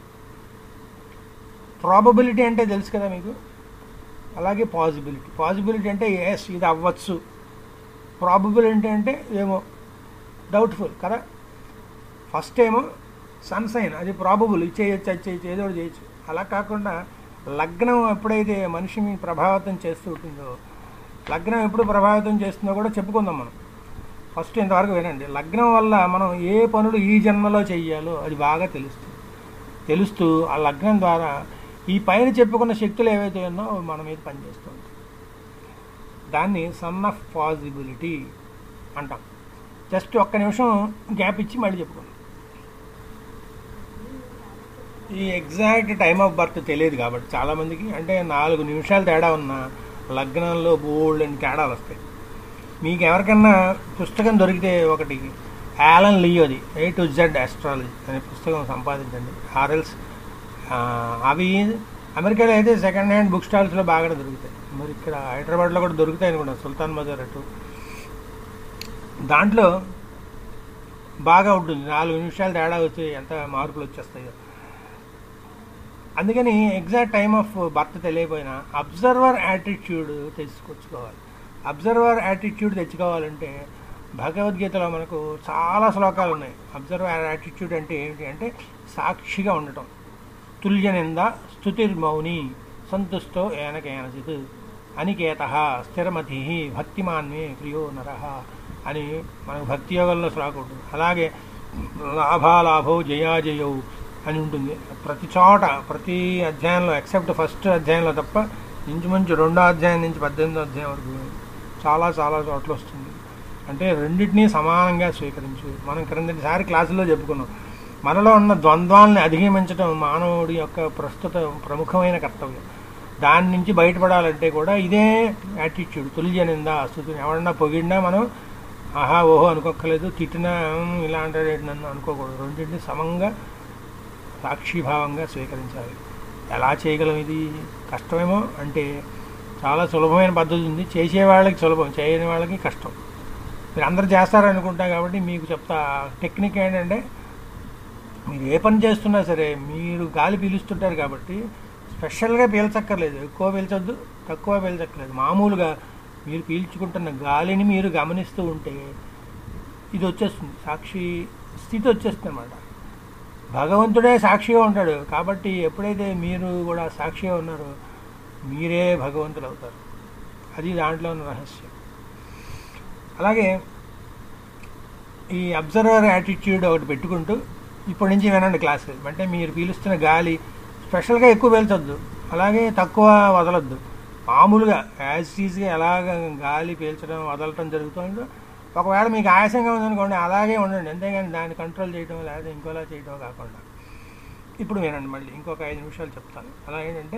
probability అంటే తెలుసు కదా మీకు అలాగే పాసిబిలిటీ పాసిబిలిటీ అంటే ఎస్ ఇది అవ్వచ్చు ప్రాబబిలిటీ అంటే ఏమో డౌట్ఫుల్ కదా ఫస్ట్ ఏమో సన్ సైన్ అది ప్రాబబుల్ ఇది చేయొచ్చు అది చేయొచ్చు ఏదో ఒకటి చేయొచ్చు అలా కాకుండా లగ్నం ఎప్పుడైతే మనిషిని ప్రభావితం చేస్తూ ఉంటుందో లగ్నం ఎప్పుడు ప్రభావితం చేస్తుందో కూడా చెప్పుకుందాం మనం ఫస్ట్ ఇంతవరకు వినండి లగ్నం వల్ల మనం ఏ పనులు ఈ జన్మలో చెయ్యాలో అది బాగా తెలుస్తుంది తెలుస్తూ ఆ లగ్నం ద్వారా ఈ పైన చెప్పుకున్న శక్తులు ఏవైతే ఉన్నో అవి మన మీద పనిచేస్తూ ఉంటాయి దాన్ని సన్ ఆఫ్ పాసిబిలిటీ అంటాం జస్ట్ ఒక్క నిమిషం గ్యాప్ ఇచ్చి మళ్ళీ చెప్పుకుందాం ఈ ఎగ్జాక్ట్ టైమ్ ఆఫ్ బర్త్ తెలియదు కాబట్టి చాలామందికి అంటే నాలుగు నిమిషాలు తేడా ఉన్న లగ్నంలో బోల్డ్ అని తేడాలు వస్తాయి మీకు ఎవరికన్నా పుస్తకం దొరికితే ఒకటి యాలన్ లియోది ఏ టు జెడ్ ఆస్ట్రాలజీ అనే పుస్తకం సంపాదించండి ఆర్ఎల్స్ అవి అమెరికాలో అయితే సెకండ్ హ్యాండ్ బుక్ స్టాల్స్లో బాగా దొరుకుతాయి మరి ఇక్కడ హైదరాబాద్లో కూడా దొరుకుతాయి అనుకుంటా సుల్తాన్ బజార్ అటు దాంట్లో బాగా ఉంటుంది నాలుగు నిమిషాలు తేడా వచ్చి ఎంత మార్పులు వచ్చేస్తాయో అందుకని ఎగ్జాక్ట్ టైమ్ ఆఫ్ బర్త్ తెలియకపోయినా అబ్జర్వర్ యాటిట్యూడ్ తెచ్చుకొచ్చుకోవాలి అబ్జర్వర్ యాటిట్యూడ్ తెచ్చుకోవాలంటే భగవద్గీతలో మనకు చాలా శ్లోకాలు ఉన్నాయి అబ్జర్వర్ యాటిట్యూడ్ అంటే ఏంటి అంటే సాక్షిగా ఉండటం తుల్యనింద స్థుతిర్మౌని సంతుష్టో ఏనకేనచిత్ అనికేత స్థిరమతి భక్తిమాన్మే ప్రియో నర అని మనకు భక్తి యోగంలో శ్లోకం ఉంటుంది అలాగే లాభాలాభో జయాజయౌ అని ఉంటుంది ప్రతి చోట ప్రతి అధ్యాయంలో ఎక్సెప్ట్ ఫస్ట్ అధ్యాయంలో తప్ప ఇంచుమించు రెండో అధ్యాయం నుంచి పద్దెనిమిదో అధ్యాయం వరకు చాలా చాలా చోట్ల వస్తుంది అంటే రెండింటినీ సమానంగా స్వీకరించు మనం క్రిందటిసారి క్లాసులో చెప్పుకున్నాం మనలో ఉన్న ద్వంద్వాలని అధిగమించడం మానవుడి యొక్క ప్రస్తుత ప్రముఖమైన కర్తవ్యం దాని నుంచి బయటపడాలంటే కూడా ఇదే యాటిట్యూడ్ తుల్య నింద స్థుతిని ఎవరన్నా పొగిడినా మనం ఆహా ఓహో అనుకోక్కర్లేదు తిట్టినా "ఉమ్, ఇలా అంటాడు ఏంటి నన్ను అనుకోకూడదు రెండింటిని సమంగా సాక్షిభావంగా స్వీకరించాలి ఎలా చేయగలం ఇది కష్టమేమో అంటే చాలా సులభమైన పద్ధతి ఉంది చేసే వాళ్ళకి సులభం చేయని వాళ్ళకి కష్టం మీరు అందరు చేస్తారనుకుంటా కాబట్టి మీకు చెప్తా టెక్నిక్ ఏంటంటే మీరు ఏ పని చేస్తున్నా సరే మీరు గాలి పీలుస్తుంటారు కాబట్టి స్పెషల్గా పీల్చక్కర్లేదు ఎక్కువ పీల్చొద్దు తక్కువ పీల్చక్కర్లేదు మామూలుగా మీరు పీల్చుకుంటున్న గాలిని మీరు గమనిస్తూ ఉంటే ఇది వచ్చేస్తుంది సాక్షి స్థితి వచ్చేస్తుంది అనమాట భగవంతుడే సాక్షిగా ఉంటాడు కాబట్టి ఎప్పుడైతే మీరు కూడా సాక్షిగా ఉన్నారో మీరే భగవంతులు అవుతారు అది దాంట్లో ఉన్న రహస్యం అలాగే ఈ అబ్జర్వర్ యాటిట్యూడ్ ఒకటి పెట్టుకుంటూ ఇప్పటి నుంచి వినండి క్లాస్ అంటే మీరు పీలుస్తున్న గాలి స్పెషల్గా ఎక్కువ పీల్చొద్దు అలాగే తక్కువ వదలొద్దు మామూలుగా యాజ్ ఈజ్గా ఎలాగ గాలి పీల్చడం వదలటం జరుగుతుందో ఒకవేళ మీకు ఆయాసంగా ఉందనుకోండి అలాగే ఉండండి అంతేగాని దాన్ని కంట్రోల్ చేయడం లేదా ఇంకోలా చేయడం కాకుండా ఇప్పుడు వినండి మళ్ళీ ఇంకొక ఐదు నిమిషాలు చెప్తాను అలా ఏంటంటే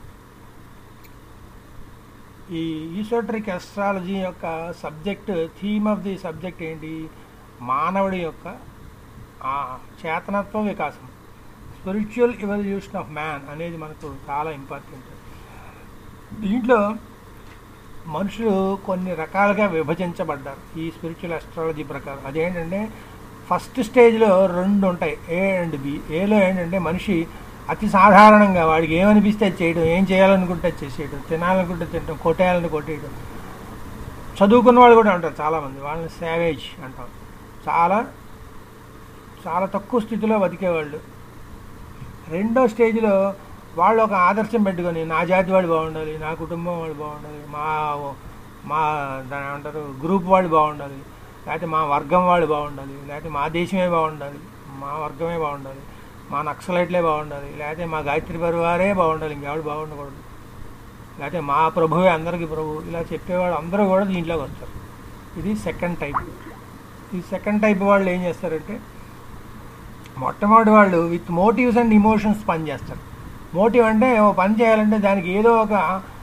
ఈ ఈసోట్రిక్ ఎస్ట్రాలజీ యొక్క subject theme of the subject ఏంటి మానవుడి యొక్క ఆ చేతనత్వ వికాసం స్పిరిచువల్ ఎవల్యూషన్ ఆఫ్ మ్యాన్ అనేది మనకు చాలా ఇంపార్టెంట్ దీంట్లో మనుషులు కొన్ని రకాలుగా విభజించబడ్డారు ఈ స్పిరిచువల్ అస్ట్రాలజీ ప్రకారం అదేంటంటే ఫస్ట్ స్టేజ్లో రెండు ఉంటాయి ఏ అండ్ బి ఏలో ఏంటంటే మనిషి అతి సాధారణంగా వాడికి ఏమనిపిస్తే అది చేయడం ఏం చేయాలనుకుంటే అది చేసేయడం తినాలనుకుంటే తినడం కొట్టేయాలని కొట్టేయడం చదువుకున్న వాళ్ళు కూడా ఉంటారు చాలామంది వాళ్ళని సేవేజ్ అంటాం చాలా చాలా తక్కువ స్థితిలో బతికేవాళ్ళు రెండో స్టేజ్లో వాళ్ళు ఒక ఆదర్శం పెట్టుకొని నా జాతి వాళ్ళు బాగుండాలి నా కుటుంబం వాళ్ళు బాగుండాలి మా మా దాని ఏమంటారు గ్రూప్ వాళ్ళు బాగుండాలి లేకపోతే మా వర్గం వాళ్ళు బాగుండాలి లేకపోతే మా దేశమే బాగుండాలి మా వర్గమే బాగుండాలి మా నక్సలైట్లే బాగుండాలి లేకపోతే మా గాయత్రి పరివారే బాగుండాలి ఇంకెవడు బాగుండకూడదు లేకపోతే మా ప్రభువే అందరికీ ప్రభు ఇలా చెప్పేవాళ్ళు అందరూ కూడా దీంట్లోకి వస్తారు ఇది సెకండ్ టైప్ ఈ సెకండ్ టైప్ వాళ్ళు ఏం చేస్తారంటే మొట్టమొదటి వాళ్ళు విత్ మోటివ్స్ అండ్ ఇమోషన్స్ పని చేస్తారు మోటివ్ అంటే ఓ పని చేయాలంటే దానికి ఏదో ఒక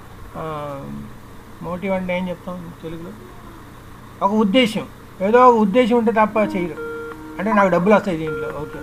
మోటివ్ అంటే ఏం చెప్తాం తెలుగులో ఒక ఉద్దేశం ఏదో ఒక ఉద్దేశం ఉంటే తప్ప చేయరు అంటే నాకు డబ్బులు వస్తాయి దీంట్లో ఓకే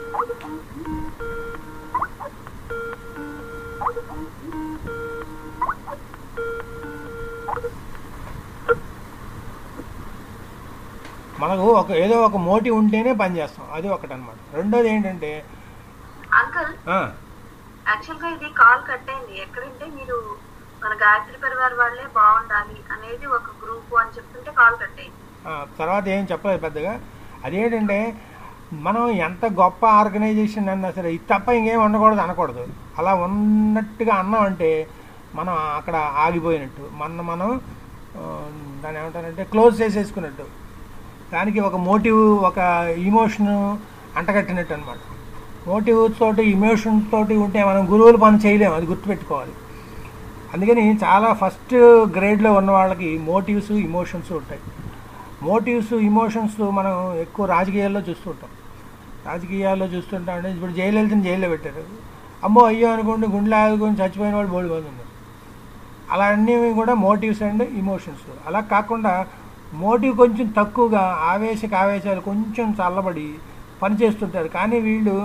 మనకు ఒక ఏదో ఒక మోటివ్ ఉంటేనే పని చేస్తాం అది ఒకటి అనమాట రెండోది ఏంటంటే అంకుల్ ఆ, యాక్చువల్ గా ఇది కాల్ కట్ అయింది ఎక్కడంటే మీరు మన గాయత్రి పరివార్ వాళ్ళే బాగుండాలి అనేది ఒక గ్రూప్ అని చెప్తుంటే కాల్ కట్ అయింది ఆ, తర్వాత ఏం చెప్పలేదు పెద్దగా అదేంటంటే మనం ఎంత గొప్ప ఆర్గనైజేషన్ అన్నా సరే ఇది తప్ప ఇంకేం ఉండకూడదు అనకూడదు అలా ఉన్నట్టుగా అన్నాం అంటే మనం అక్కడ ఆగిపోయినట్టు మన మనం ఆ, దాన్ని ఏమంటారంటే క్లోజ్ చేసేసుకున్నట్టు దానికి ఒక మోటివ్ ఒక ఇమోషన్ అంటగట్టినట్టు అనమాట మోటివ్ తోటి ఇమోషన్ తోటి ఉంటే మనం గురువులు పని చేయలేము అది గుర్తుపెట్టుకోవాలి అందుకని చాలా ఫస్ట్ గ్రేడ్లో ఉన్న వాళ్ళకి మోటివ్స్ ఇమోషన్స్ ఉంటాయి మోటివ్స్ ఇమోషన్స్ మనం ఎక్కువ రాజకీయాల్లో చూస్తుంటాం రాజకీయాల్లో చూస్తుంటాం అంటే ఇప్పుడు జయలలితని జైల్లో పెట్టారు అమ్మో అయ్యో అనుకోండి గుండెలు ఆగుకొని చచ్చిపోయిన వాళ్ళు బోడి మంది ఉన్నారు అలా అన్నీ కూడా మోటివ్స్ అండ్ ఇమోషన్స్ అలా కాకుండా మోటివ్ కొంచెం తక్కువగా ఆవేశక ఆవేశాలు కొంచెం చల్లబడి పనిచేస్తుంటారు కానీ వీళ్ళు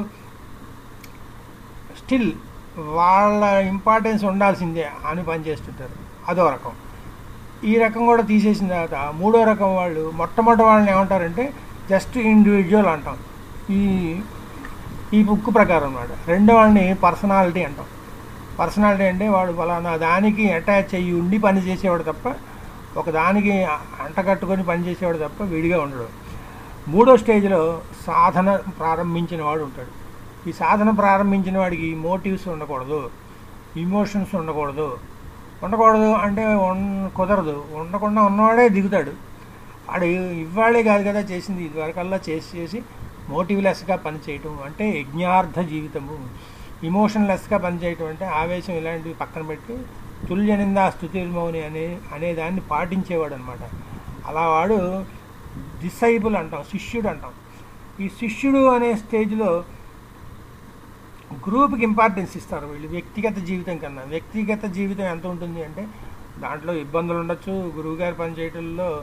స్టిల్ వాళ్ళ ఇంపార్టెన్స్ ఉండాల్సిందే అని పనిచేస్తుంటారు అదో రకం ఈ రకం కూడా తీసేసిన తర్వాత మూడో రకం వాళ్ళు మొట్టమొదటి వాళ్ళని ఏమంటారంటే జస్ట్ ఇండివిజువల్ అంటాం ఈ ఈ బుక్ ప్రకారం అన్నమాట రెండో వాళ్ళని పర్సనాలిటీ అంటాం పర్సనాలిటీ అంటే వాడు ఫలానా దానికి అటాచ్ అయ్యి ఉండి పని చేసేవాడు తప్ప ఒక దానికి అంటకట్టుకొని పని చేసేవాడు తప్ప విడిగా ఉండడు మూడో స్టేజ్లో సాధన ప్రారంభించిన వాడు ఉంటాడు ఈ సాధన ప్రారంభించిన వాడికి మోటివ్స్ ఉండకూడదు ఇమోషన్స్ ఉండకూడదు ఉండకూడదు అంటే ఉన్- కుదరదు ఉండకుండా ఉన్నవాడే దిగుతాడు వాడు ఇవాళే కాదు కదా చేసింది ఇదివరకల్లా చేసి చేసి మోటివ్లెస్గా పనిచేయటం అంటే యజ్ఞార్థ జీవితము ఇమోషన్లెస్గా పనిచేయటం అంటే ఆవేశం ఇలాంటివి పక్కన పెట్టి తుల్య నిందా స్థుతిర్మౌని అనే అనే దాన్ని పాటించేవాడు అనమాట అలా వాడు డిసైబుల్ అంటాం శిష్యుడు అంటాం ఈ శిష్యుడు అనే స్టేజ్లో గ్రూప్కి ఇంపార్టెన్స్ ఇస్తారు వీళ్ళు వ్యక్తిగత జీవితం కన్నా వ్యక్తిగత జీవితం ఎంత ఉంటుంది అంటే దాంట్లో ఇబ్బందులు ఉండొచ్చు గురువుగారు పనిచేయటంలో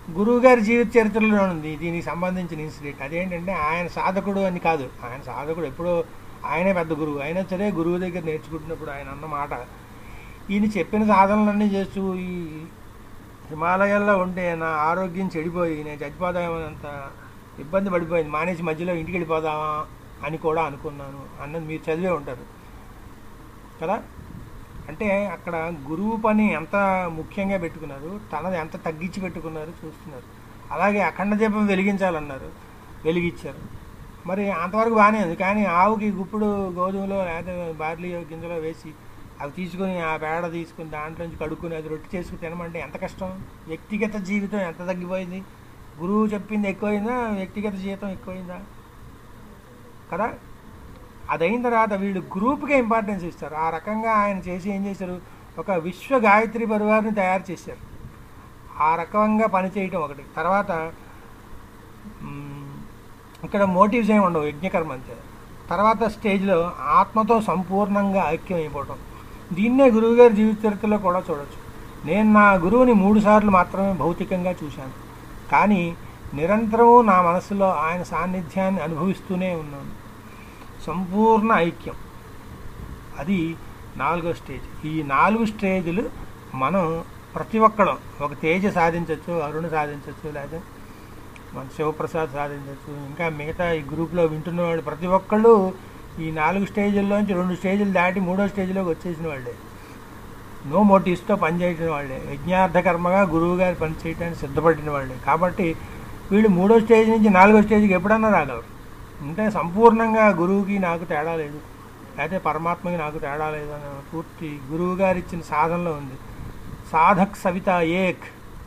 గురువు గారి జీవిత చరిత్రలో ఉంది దీనికి సంబంధించిన ఇన్సిడెంట్ అదేంటంటే ఆయన సాధకుడు అని కాదు ఆయన సాధకుడు ఎప్పుడో ఆయనే పెద్ద గురువు అయినా సరే గురువు దగ్గర నేర్చుకుంటున్నప్పుడు ఆయన అన్న మాట ఈయన చెప్పిన సాధనలన్నీ చేస్తూ ఈ హిమాలయాల్లో ఉంటే నా ఆరోగ్యం చెడిపోయి నేను చచ్చిపోదామన్నంత ఇబ్బంది పడిపోయింది మానేసి మధ్యలో ఇంటికి వెళ్ళిపోదామా అని కూడా అనుకున్నాను అన్నది మీరు చదివే ఉంటారు కదా అంటే అక్కడ గురువు పని ఎంత ముఖ్యంగా పెట్టుకున్నారు తనది ఎంత తగ్గించి పెట్టుకున్నారు చూస్తున్నారు అలాగే అఖండ దీపం వెలిగించాలన్నారు వెలిగించారు మరి అంతవరకు బాగానే ఉంది కానీ ఆవుకి గుప్పుడు గోధుమలో లేదా బార్లీ గింజలో వేసి అవి తీసుకుని ఆ పేడ తీసుకుని దాంట్లోంచి కడుక్కుని అది రొట్టె చేసుకుని తినమంటే ఎంత కష్టం వ్యక్తిగత జీవితం ఎంత తగ్గిపోయింది గురువు చెప్పింది ఎక్కువైందా వ్యక్తిగత జీవితం ఎక్కువైందా కదా అది అయిన తర్వాత వీళ్ళు గ్రూప్కే ఇంపార్టెన్స్ ఇస్తారు ఆ రకంగా ఆయన చేసి ఏం చేశారు ఒక విశ్వ గాయత్రి పరివారిని తయారు చేశారు ఆ రకంగా పనిచేయటం ఒకటి తర్వాత మ్, ఇక్కడ మోటివ్స్ ఏమి ఉండవు యజ్ఞకర్మ అంతే తర్వాత స్టేజ్లో ఆత్మతో సంపూర్ణంగా ఐక్యం అయిపోవటం దీన్నే గురువుగారి జీవిత చరిత్రలో కూడా చూడొచ్చు నేను నా గురువుని మూడు సార్లు మాత్రమే భౌతికంగా చూశాను కానీ నిరంతరము నా మనసులో ఆయన సాన్నిధ్యాన్ని అనుభవిస్తూనే ఉన్నాను సంపూర్ణ ఐక్యం అది నాలుగో స్టేజ్ ఈ నాలుగు స్టేజ్లు మనం ప్రతి ఒక్కడం ఒక తేజ సాధించవచ్చు అరుణ సాధించవచ్చు లేదా మన శివప్రసాద్ సాధించవచ్చు ఇంకా మిగతా ఈ గ్రూప్లో వింటున్న వాళ్ళు ప్రతి ఒక్కళ్ళు ఈ నాలుగు స్టేజ్ల్లోంచి రెండు స్టేజ్లు దాటి మూడో స్టేజ్లోకి వచ్చేసిన వాళ్ళే నో మోటివ్స్తో పనిచేసిన వాళ్ళే యజ్ఞార్థ కర్మగా గురువు గారి పని చేయడానికి సిద్ధపడిన వాళ్ళే కాబట్టి వీళ్ళు మూడో స్టేజ్ నుంచి నాలుగో స్టేజ్కి ఎప్పుడన్నా రాగలరు అంటే సంపూర్ణంగా గురువుకి నాకు తేడా లేదు అయితే పరమాత్మకి నాకు తేడా లేదు అని పూర్తి గురువు గారు ఇచ్చిన సాధనలో ఉంది సాధక్ సవిత ఏక్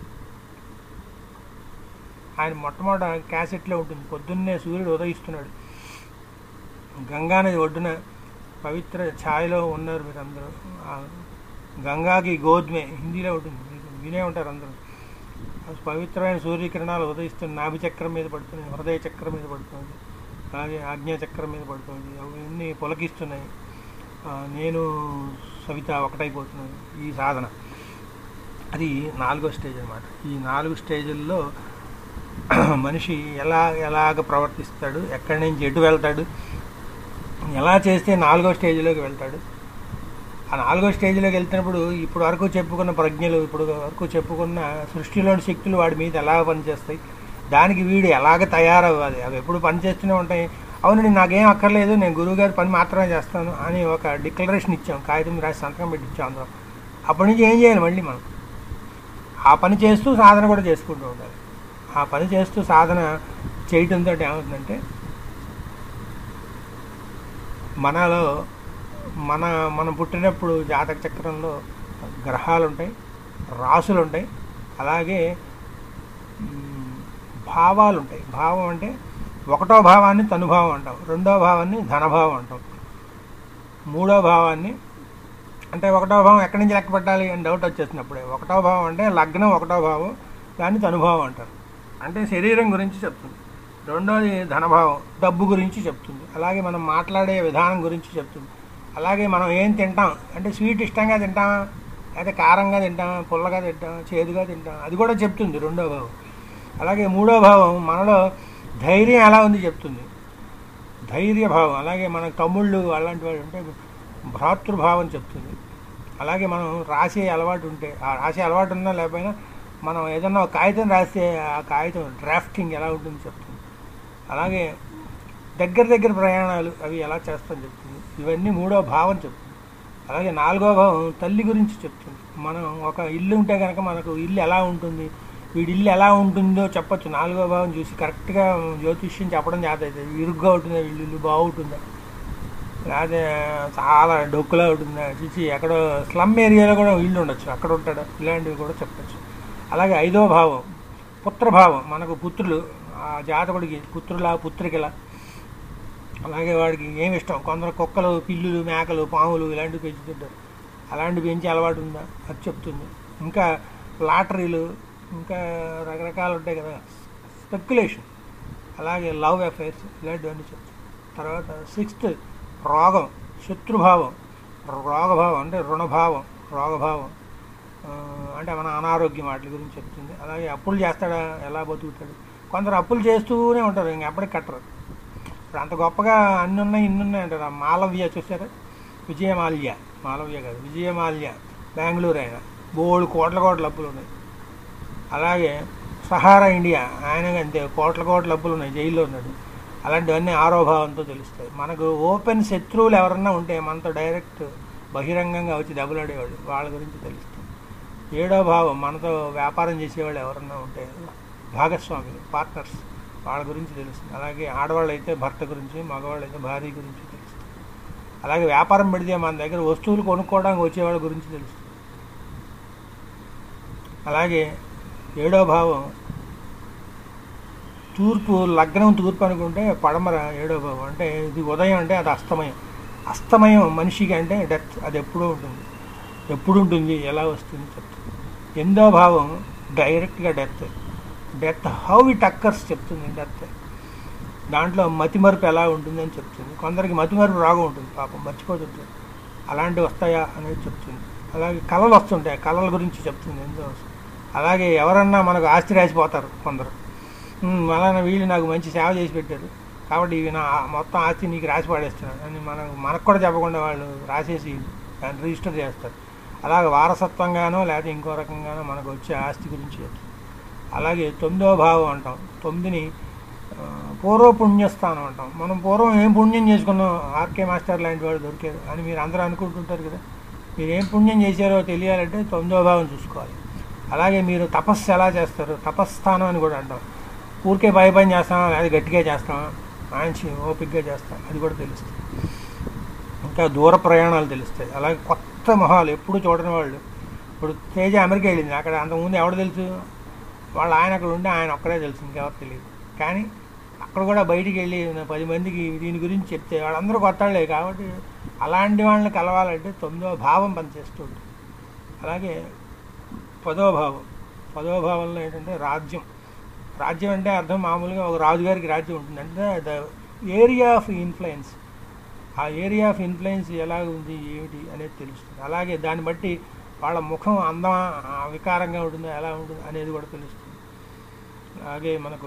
ఆయన మొట్టమొదట క్యాసెట్లో ఉంటుంది పొద్దున్నే సూర్యుడు ఉదయిస్తున్నాడు గంగానది ఒడ్డున పవిత్ర ఛాయలో ఉన్నారు మీరు అందరూ ఆ గంగాకి గోధుమే హిందీలో ఉంటుంది మీరు వినే ఉంటారు అందరూ ఆ పవిత్రమైన సూర్యకిరణాలు ఉదయిస్తున్న నాభి చక్రం మీద పడుతుంది హృదయ చక్రం మీద పడుతుంది అలాగే ఆజ్ఞా చక్రం మీద పడుతుంది అవన్నీ పులకిస్తున్నాయి ఆ, నేను సవిత ఒకటైపోతున్నాను ఈ సాధన అది నాలుగో స్టేజ్ అనమాట ఈ నాలుగు స్టేజ్ల్లో మనిషి ఎలా ఎలాగ ప్రవర్తిస్తాడు ఎక్కడి నుంచి ఎటు వెళ్తాడు ఎలా చేస్తే నాలుగో స్టేజ్లోకి వెళ్తాడు ఆ నాలుగో స్టేజ్లోకి వెళ్తున్నప్పుడు ఇప్పుడు వరకు చెప్పుకున్న ప్రజ్ఞలు ఇప్పుడు వరకు చెప్పుకున్న సృష్టిలోని శక్తులు వాడి మీద ఎలా పనిచేస్తాయి దానికి వీడు ఎలాగ తయారవ్వాలి అవి ఎప్పుడు పనిచేస్తూనే ఉంటాయి అవునండి నాకేం అక్కర్లేదు నేను గురువుగారి పని మాత్రమే చేస్తాను అని ఒక డిక్లరేషన్ ఇచ్చాం కాగితం రాసి సంతకం పెట్టి ఇచ్చాం అందరం అప్పటి నుంచి ఏం చేయాలి మళ్ళీ మనం ఆ పని చేస్తూ సాధన కూడా చేసుకుంటూ ఉండాలి ఆ పని చేస్తూ సాధన చేయటంతో ఏమవుతుందంటే మనలో మన మనం పుట్టినప్పుడు జాతక చక్రంలో గ్రహాలు ఉంటాయి రాసులు ఉంటాయి అలాగే మ్, భావాలు ఉంటాయి భావం అంటే ఒకటో భావాన్ని తనుభావం అంటాం రెండో భావాన్ని ధనభావం అంటాం మూడో భావాన్ని అంటే ఒకటో భావం ఎక్కడి నుంచి లెక్క పెట్టాలి అని డౌట్ వచ్చేసినప్పుడే ఒకటో భావం అంటే లగ్నం ఒకటో భావం దాన్ని తనుభావం అంటారు అంటే శరీరం గురించి చెప్తుంది రెండోది ధనభావం డబ్బు గురించి చెప్తుంది అలాగే మనం మాట్లాడే విధానం గురించి చెప్తుంది అలాగే మనం ఏం తింటాం అంటే స్వీట్ ఇష్టంగా తింటామా లేదా కారంగా తింటామా పుల్లగా తింటామా చేదుగా తింటామా అది కూడా చెప్తుంది రెండో భావం అలాగే మూడో భావం మనలో ధైర్యం ఎలా ఉంది చెప్తుంది ధైర్య భావం అలాగే మన తమ్ముళ్ళు అలాంటి వాళ్ళు ఉంటే భ్రాతృభావం చెప్తుంది అలాగే మనం రాసే అలవాటు ఉంటే ఆ రాసే అలవాటు ఉన్నా లేకపోయినా మనం ఏదన్నా ఒక కాగితం రాస్తే ఆ కాగితం డ్రాఫ్టింగ్ ఎలా ఉంటుందో చెప్తుంది అలాగే దగ్గర దగ్గర ప్రయాణాలు అవి ఎలా చేస్తామని చెప్తుంది ఇవన్నీ మూడో భావం చెప్తుంది అలాగే నాలుగో భావం తల్లి గురించి చెప్తుంది మనం ఒక ఇల్లు ఉంటే కనుక మనకు ఇల్లు ఎలా ఉంటుంది వీడి ఇల్లు ఎలా ఉంటుందో చెప్పొచ్చు నాలుగో భావం చూసి కరెక్ట్గా జ్యోతిష్యం చెప్పడం చేత అవుతుంది ఇరుగ్గా ఉంటుందా వీళ్ళ ఇల్లు బాగుంటుందా లేకపోతే చాలా డొక్కులా ఉంటుందా చూసి ఎక్కడో స్లమ్ ఏరియాలో కూడా ఇల్లు ఉండొచ్చు అక్కడ ఉంటాడు ఇలాంటివి కూడా చెప్పచ్చు అలాగే ఐదో భావం పుత్రభావం మనకు పుత్రులు ఆ జాతకుడికి పుత్రుల పుత్రికల అలాగే వాడికి ఏమి ఇష్టం కొందరు కుక్కలు పిల్లులు మేకలు పాములు ఇలాంటివి పెంచుతుంటారు అలాంటివి పెంచే అలవాటు ఉందా అది చెప్తుంది ఇంకా లాటరీలు ఇంకా రకరకాలు ఉంటాయి కదా స్పెక్యులేషన్ అలాగే లవ్ అఫైర్స్ ఇలాంటివన్నీ చెప్తుంది తర్వాత సిక్స్త్ రోగం శత్రుభావం రోగభావం అంటే రుణభావం రోగభావం ఆ, అంటే మన అనారోగ్యం వాటి గురించి చెప్తుంది అలాగే అప్పులు చేస్తాడా ఎలా బతుకుతాడు కొందరు అప్పులు చేస్తూనే ఉంటారు ఇంక ఎప్పటికి కట్టరు ఇప్పుడు అంత గొప్పగా అన్ని ఉన్నాయి ఇన్ని ఉన్నాయి అంటారు ఆ మాలవ్య చూసారా విజయమాల్య మాలవ్య కాదు విజయమాల్య బెంగళూరు ఆయన బోల్డ్ కోట్ల కోట్ల అప్పులు ఉన్నాయి అలాగే సహారా ఇండియా ఆయన అంతే కోట్ల కోట్ల అప్పులు ఉన్నాయి జైల్లో ఉన్నాడు అలాంటివన్నీ ఆరోభావంతో తెలుస్తాయి మనకు ఓపెన్ శత్రువులు ఎవరన్నా ఉంటే మనతో డైరెక్ట్ బహిరంగంగా వచ్చి దెబ్బలాడేవాళ్ళు వాళ్ళ గురించి తెలుస్తుంది ఏడో భావం మనతో వ్యాపారం చేసేవాళ్ళు ఎవరన్నా ఉంటే భాగస్వాములు పార్ట్నర్స్ వాళ్ళ గురించి తెలుస్తుంది అలాగే ఆడవాళ్ళు అయితే భర్త గురించి మగవాళ్ళు అయితే భార్య గురించి తెలుస్తుంది అలాగే వ్యాపారం పెడితే మన దగ్గర వస్తువులు కొనుక్కోవడానికి వచ్చేవాళ్ళ గురించి తెలుస్తుంది అలాగే ఏడో భావం తూర్పు లగ్నం తూర్పు అనుకుంటే పడమర ఏడో భావం అంటే ఇది ఉదయం అంటే అది అస్తమయం అస్తమయం మనిషికి అంటే డెత్ అది ఎప్పుడూ ఉంటుంది ఎప్పుడు ఉంటుంది ఎలా వస్తుంది చెప్తుంది ఎనిమిదో భావం డైరెక్ట్గా death death how it occurs చెప్తుంది డెత్ దాంట్లో మతిమరుపు ఎలా ఉంటుంది అని చెప్తుంది కొందరికి మతిమరుపు రాగా ఉంటుంది పాపం మర్చిపోతుంటారు అలాంటివి వస్తాయా అనేది చెప్తుంది అలాగే కళలు వస్తుంటాయి కళల గురించి చెప్తుంది ఎంతో అలాగే ఎవరన్నా మనకు ఆస్తి రాసిపోతారు కొందరు "ఉమ్, మళ్ళా వీళ్ళు నాకు మంచి సేవ చేసి పెట్టారు కాబట్టి ఇవి నా మొత్తం ఆస్తి నీకు రాసి పాడేస్తున్నాను అని మనకు మనకు కూడా చెప్పకుండా వాళ్ళు రాసేసి దాన్ని రిజిస్టర్ చేస్తారు అలాగే వారసత్వంగానో లేకపోతే ఇంకో రకంగానో మనకు వచ్చే ఆస్తి గురించి చెప్తుంది అలాగే తొమ్మిదో భావం అంటాం తొమ్మిదిని ఆ, పూర్వ పుణ్యస్థానం అంటాం మనం పూర్వం ఏం పుణ్యం చేసుకున్నాం ఆర్కే మాస్టర్ లాంటి వాడు దొరికారు అని మీరు అందరూ అనుకుంటుంటారు కదా మీరు ఏం పుణ్యం చేశారో తెలియాలంటే తొమ్మిదో భావం చూసుకోవాలి అలాగే మీరు తపస్సు ఎలా చేస్తారు తపస్స్థానం అని కూడా అంటాం ఊరికే భయ పని చేస్తామా లేదా గట్టిగా చేస్తామా మంచి ఓపికగా చేస్తాం అది కూడా తెలుస్తుంది ఇంకా దూర ప్రయాణాలు తెలుస్తాయి అలాగే కొత్త మొహాలు ఎప్పుడు చూడని వాళ్ళు ఇప్పుడు తేజ అమెరికా వెళ్ళింది అక్కడ అంతకుముందు ఎవడు తెలుసు వాళ్ళ ఆయన అక్కడ ఉంటే ఆయన ఒక్కడే తెలుసు ఇంకెవరు తెలియదు కానీ అక్కడ కూడా బయటికి వెళ్ళి నా పది మందికి దీని గురించి చెప్తే వాళ్ళందరూ కొత్త వాళ్ళే కాబట్టి అలాంటి వాళ్ళని కలవాలంటే తొమ్మిదవ భావం పనిచేస్తూ ఉంటుంది అలాగే పదవ భావం పదవ భావంలో ఏంటంటే రాజ్యం రాజ్యం అంటే అర్థం మామూలుగా ఒక రాజుగారికి రాజ్యం ఉంటుంది అంటే ద ఏరియా ఆఫ్ ఇన్ఫ్లుయెన్స్ ఆ ఏరియా ఆఫ్ ఇన్ఫ్లుయెన్స్ ఎలా ఉంది ఏమిటి అనేది తెలుస్తుంది అలాగే దాన్ని బట్టి వాళ్ళ ముఖం అందం ఆ వికారంగా ఉంటుందో ఎలా ఉంటుంది అనేది కూడా తెలుస్తుంది అలాగే మనకు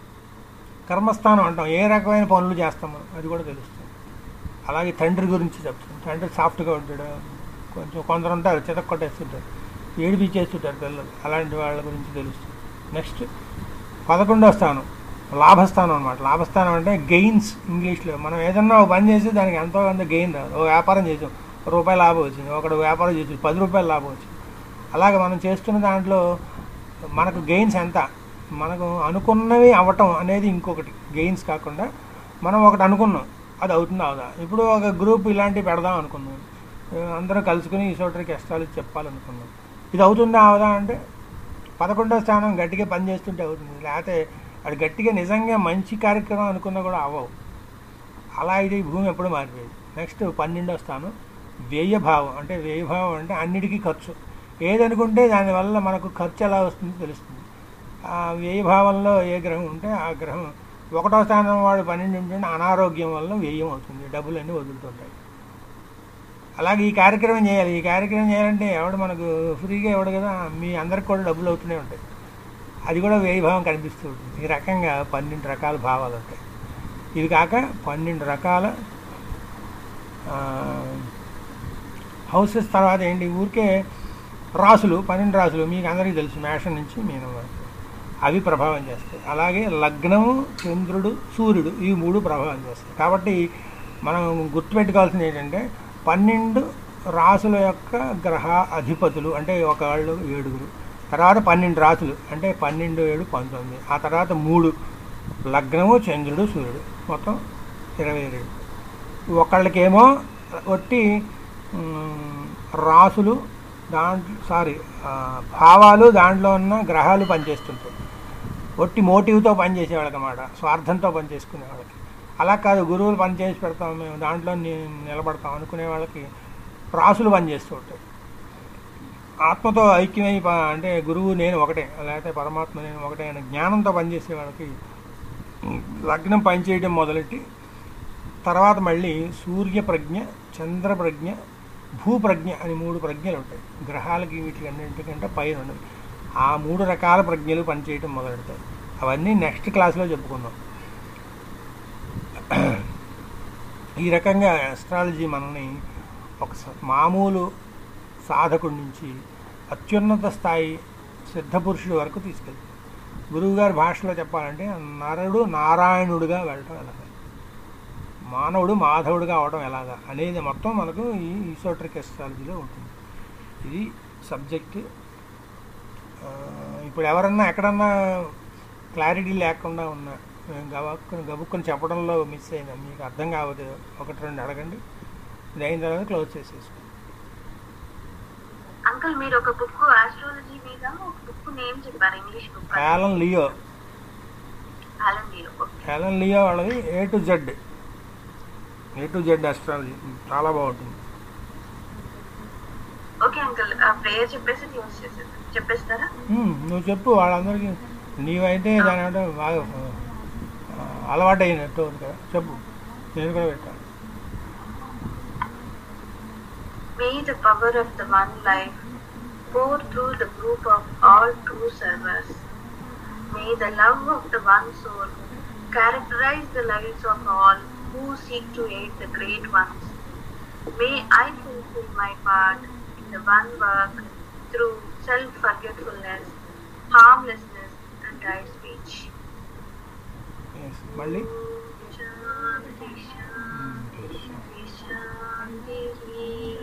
కర్మస్థానం అంటాం ఏ రకమైన పనులు చేస్తామో అది కూడా తెలుస్తుంది అలాగే తండ్రి గురించి చెప్తుంది తండ్రి సాఫ్ట్గా ఉంటాడు కొంచెం కొందరు ఉంటారు చితక కొట్టేస్తుంటారు ఏడిపించేస్తుంటారు పిల్లలు అలాంటి వాళ్ళ గురించి తెలుస్తుంది నెక్స్ట్ పదకొండవ స్థానం లాభస్థానం అనమాట లాభస్థానం అంటే గెయిన్స్ ఇంగ్లీష్లో మనం ఏదన్నా ఒక పని చేసి దానికి ఎంతో కొంత గెయిన్ రాదు ఓ వ్యాపారం చేసాం ఒక రూపాయి లాభం వచ్చింది ఒకడు వ్యాపారం చేసి పది రూపాయలు లాభం వచ్చింది అలాగే మనం చేస్తున్న దాంట్లో మనకు గెయిన్స్ ఎంత మనకు అనుకున్నవి అవ్వటం అనేది ఇంకొకటి గెయిన్స్ కాకుండా మనం ఒకటి అనుకున్నాం అది అవుతుందా అవుదా ఇప్పుడు ఒక గ్రూప్ ఇలాంటివి పెడదాం అనుకున్నాం ఆ, అందరం కలుసుకుని ఈ చోటకి ఎక్స్ట్రాలు చెప్పాలనుకున్నాం ఇది అవుతుందా అవదా అంటే పదకొండో స్థానం గట్టిగా పనిచేస్తుంటే అవుతుంది లేకపోతే అది గట్టిగా నిజంగా మంచి కార్యక్రమం అనుకున్నా కూడా అవ్వవు అలా ఇది ఈ భూమి ఎప్పుడు మారిపోయింది నెక్స్ట్ పన్నెండో స్థానం వ్యయభావం అంటే వ్యయభావం అంటే అన్నిటికీ ఖర్చు ఏదనుకుంటే దానివల్ల మనకు ఖర్చు ఎలా వస్తుందో తెలుస్తుంది ఆ వ్యయభావంలో ఏ గ్రహం ఉంటే ఆ గ్రహం ఒకటో స్థానం వాడు పన్నెండు ఉంటుంటే అనారోగ్యం వల్ల వ్యయం అవుతుంది డబ్బులన్నీ వదులుతుంటాయి అలాగే ఈ కార్యక్రమం చేయాలి ఈ కార్యక్రమం చేయాలంటే ఎవడు మనకు ఫ్రీగా ఇవ్వడు కదా మీ అందరికి కూడా డబ్బులు అవుతూనే ఉంటాయి అది కూడా వ్యయభావం కనిపిస్తూ ఉంటుంది ఈ రకంగా పన్నెండు రకాల భావాలు ఉంటాయి ఇవి కాక పన్నెండు రకాల హౌసెస్ తర్వాత ఏంటి ఊరికే రాసులు పన్నెండు రాసులు మీకు అందరికీ తెలుసు మేషం నుంచి మీనం వరకు అవి ప్రభావం చేస్తాయి అలాగే లగ్నము చంద్రుడు సూర్యుడు ఇవి మూడు ప్రభావం చేస్తాయి కాబట్టి మనం గుర్తుపెట్టుకోవాల్సింది ఏంటంటే పన్నెండు రాసుల యొక్క గ్రహ అధిపతులు అంటే ఒకళ్ళు ఏడుగురు తర్వాత పన్నెండు రాసులు అంటే పన్నెండు ఏడు పంతొమ్మిది ఆ తర్వాత మూడు లగ్నము చంద్రుడు సూర్యుడు మొత్తం ఇరవై రెండు ఒకళ్ళకేమో ఒట్టి మ్, రాసులు దాంట్లో సారీ ఆ, భావాలు దాంట్లో ఉన్న గ్రహాలు పనిచేస్తుంటాయి ఒట్టి మోటివ్తో పనిచేసే వాళ్ళకి అన్నమాట స్వార్థంతో పనిచేసుకునే వాళ్ళకి అలా కాదు గురువులు పని చేసి పెడతాం మేము దాంట్లో ని- నిలబడతాం అనుకునే వాళ్ళకి రాసులు పనిచేస్తూ ఉంటాయి ఆత్మతో ఐక్యమై ప- అంటే గురువు నేను ఒకటే లేకపోతే పరమాత్మ నేను ఒకటే అనే జ్ఞానంతో పనిచేసే వాళ్ళకి లగ్నం పనిచేయడం మొదలెట్టి తర్వాత మళ్ళీ సూర్య ప్రజ్ఞ చంద్ర ప్రజ్ఞ భూప్రజ్ఞ అని మూడు ప్రజ్ఞలు ఉంటాయి గ్రహాలకి వీటికి అన్నింటికంటే పైన ఉన్నవి ఆ మూడు రకాల ప్రజ్ఞలు పనిచేయటం మొదలెడతాయి అవన్నీ నెక్స్ట్ క్లాస్లో చెప్పుకుందాం ఈ రకంగా అస్ట్రాలజీ మనల్ని ఒక స- మామూలు సాధకుడి నుంచి అత్యున్నత స్థాయి సిద్ధపురుషుడి వరకు తీసుకెళ్తుంది గురువుగారి భాషలో చెప్పాలంటే నరుడు నారాయణుడిగా వెళ్ళటం ఎలాగా మానవుడు మాధవుడిగా అవడం ఎలాగా అనేది మొత్తం మనకు ఈ ఈసోట్రిక్ ఎస్ట్రాలజీలో ఉంటుంది ఇది సబ్జెక్ట్ ఇప్పుడు ఎవరన్నా ఎక్కడన్నా క్లారిటీ లేకుండా ఉన్నా గబక్కుని గబుక్కుని చెప్పడంలో మిస్ అయినా మీకు అర్థం కావద్దు ఒకటి రెండు అడగండి ఇది అయిన తర్వాత క్లోజ్ చేసేసుకోండి అంకుల్ మీరు ఒక బుక్ ఆస్ట్రాలజీ మీద ఒక బుక్ నేమ్ చెప్పారు English book Alan Leo Alan మీరు యాలన్ లియో వాళ్ళది A to Z A to Z astrology చాలా బాగుంటుంది ఓకే అంకుల్ ఆ ప్రేయర్ చెప్పేసి యూస్ చేసేది చెప్పేస్తారా ఉమ్, నువ్వు చెప్పు వాళ్ళందరికీ నీవైతే దాని అంటే బాగా ఆ, అలవాటు అయినట్టు ఉంది కదా చెప్పు నేను కూడా పెట్టాను May the power of the one life pour through the group of all true servers. May the love of the one soul characterize the lives of all who seek to aid the great ones. May I fulfill my part in the one work through self forgetfulness, harmlessness, and right speech. Yes. మళ్ళీ Shanti, shanti, shanti, shanti.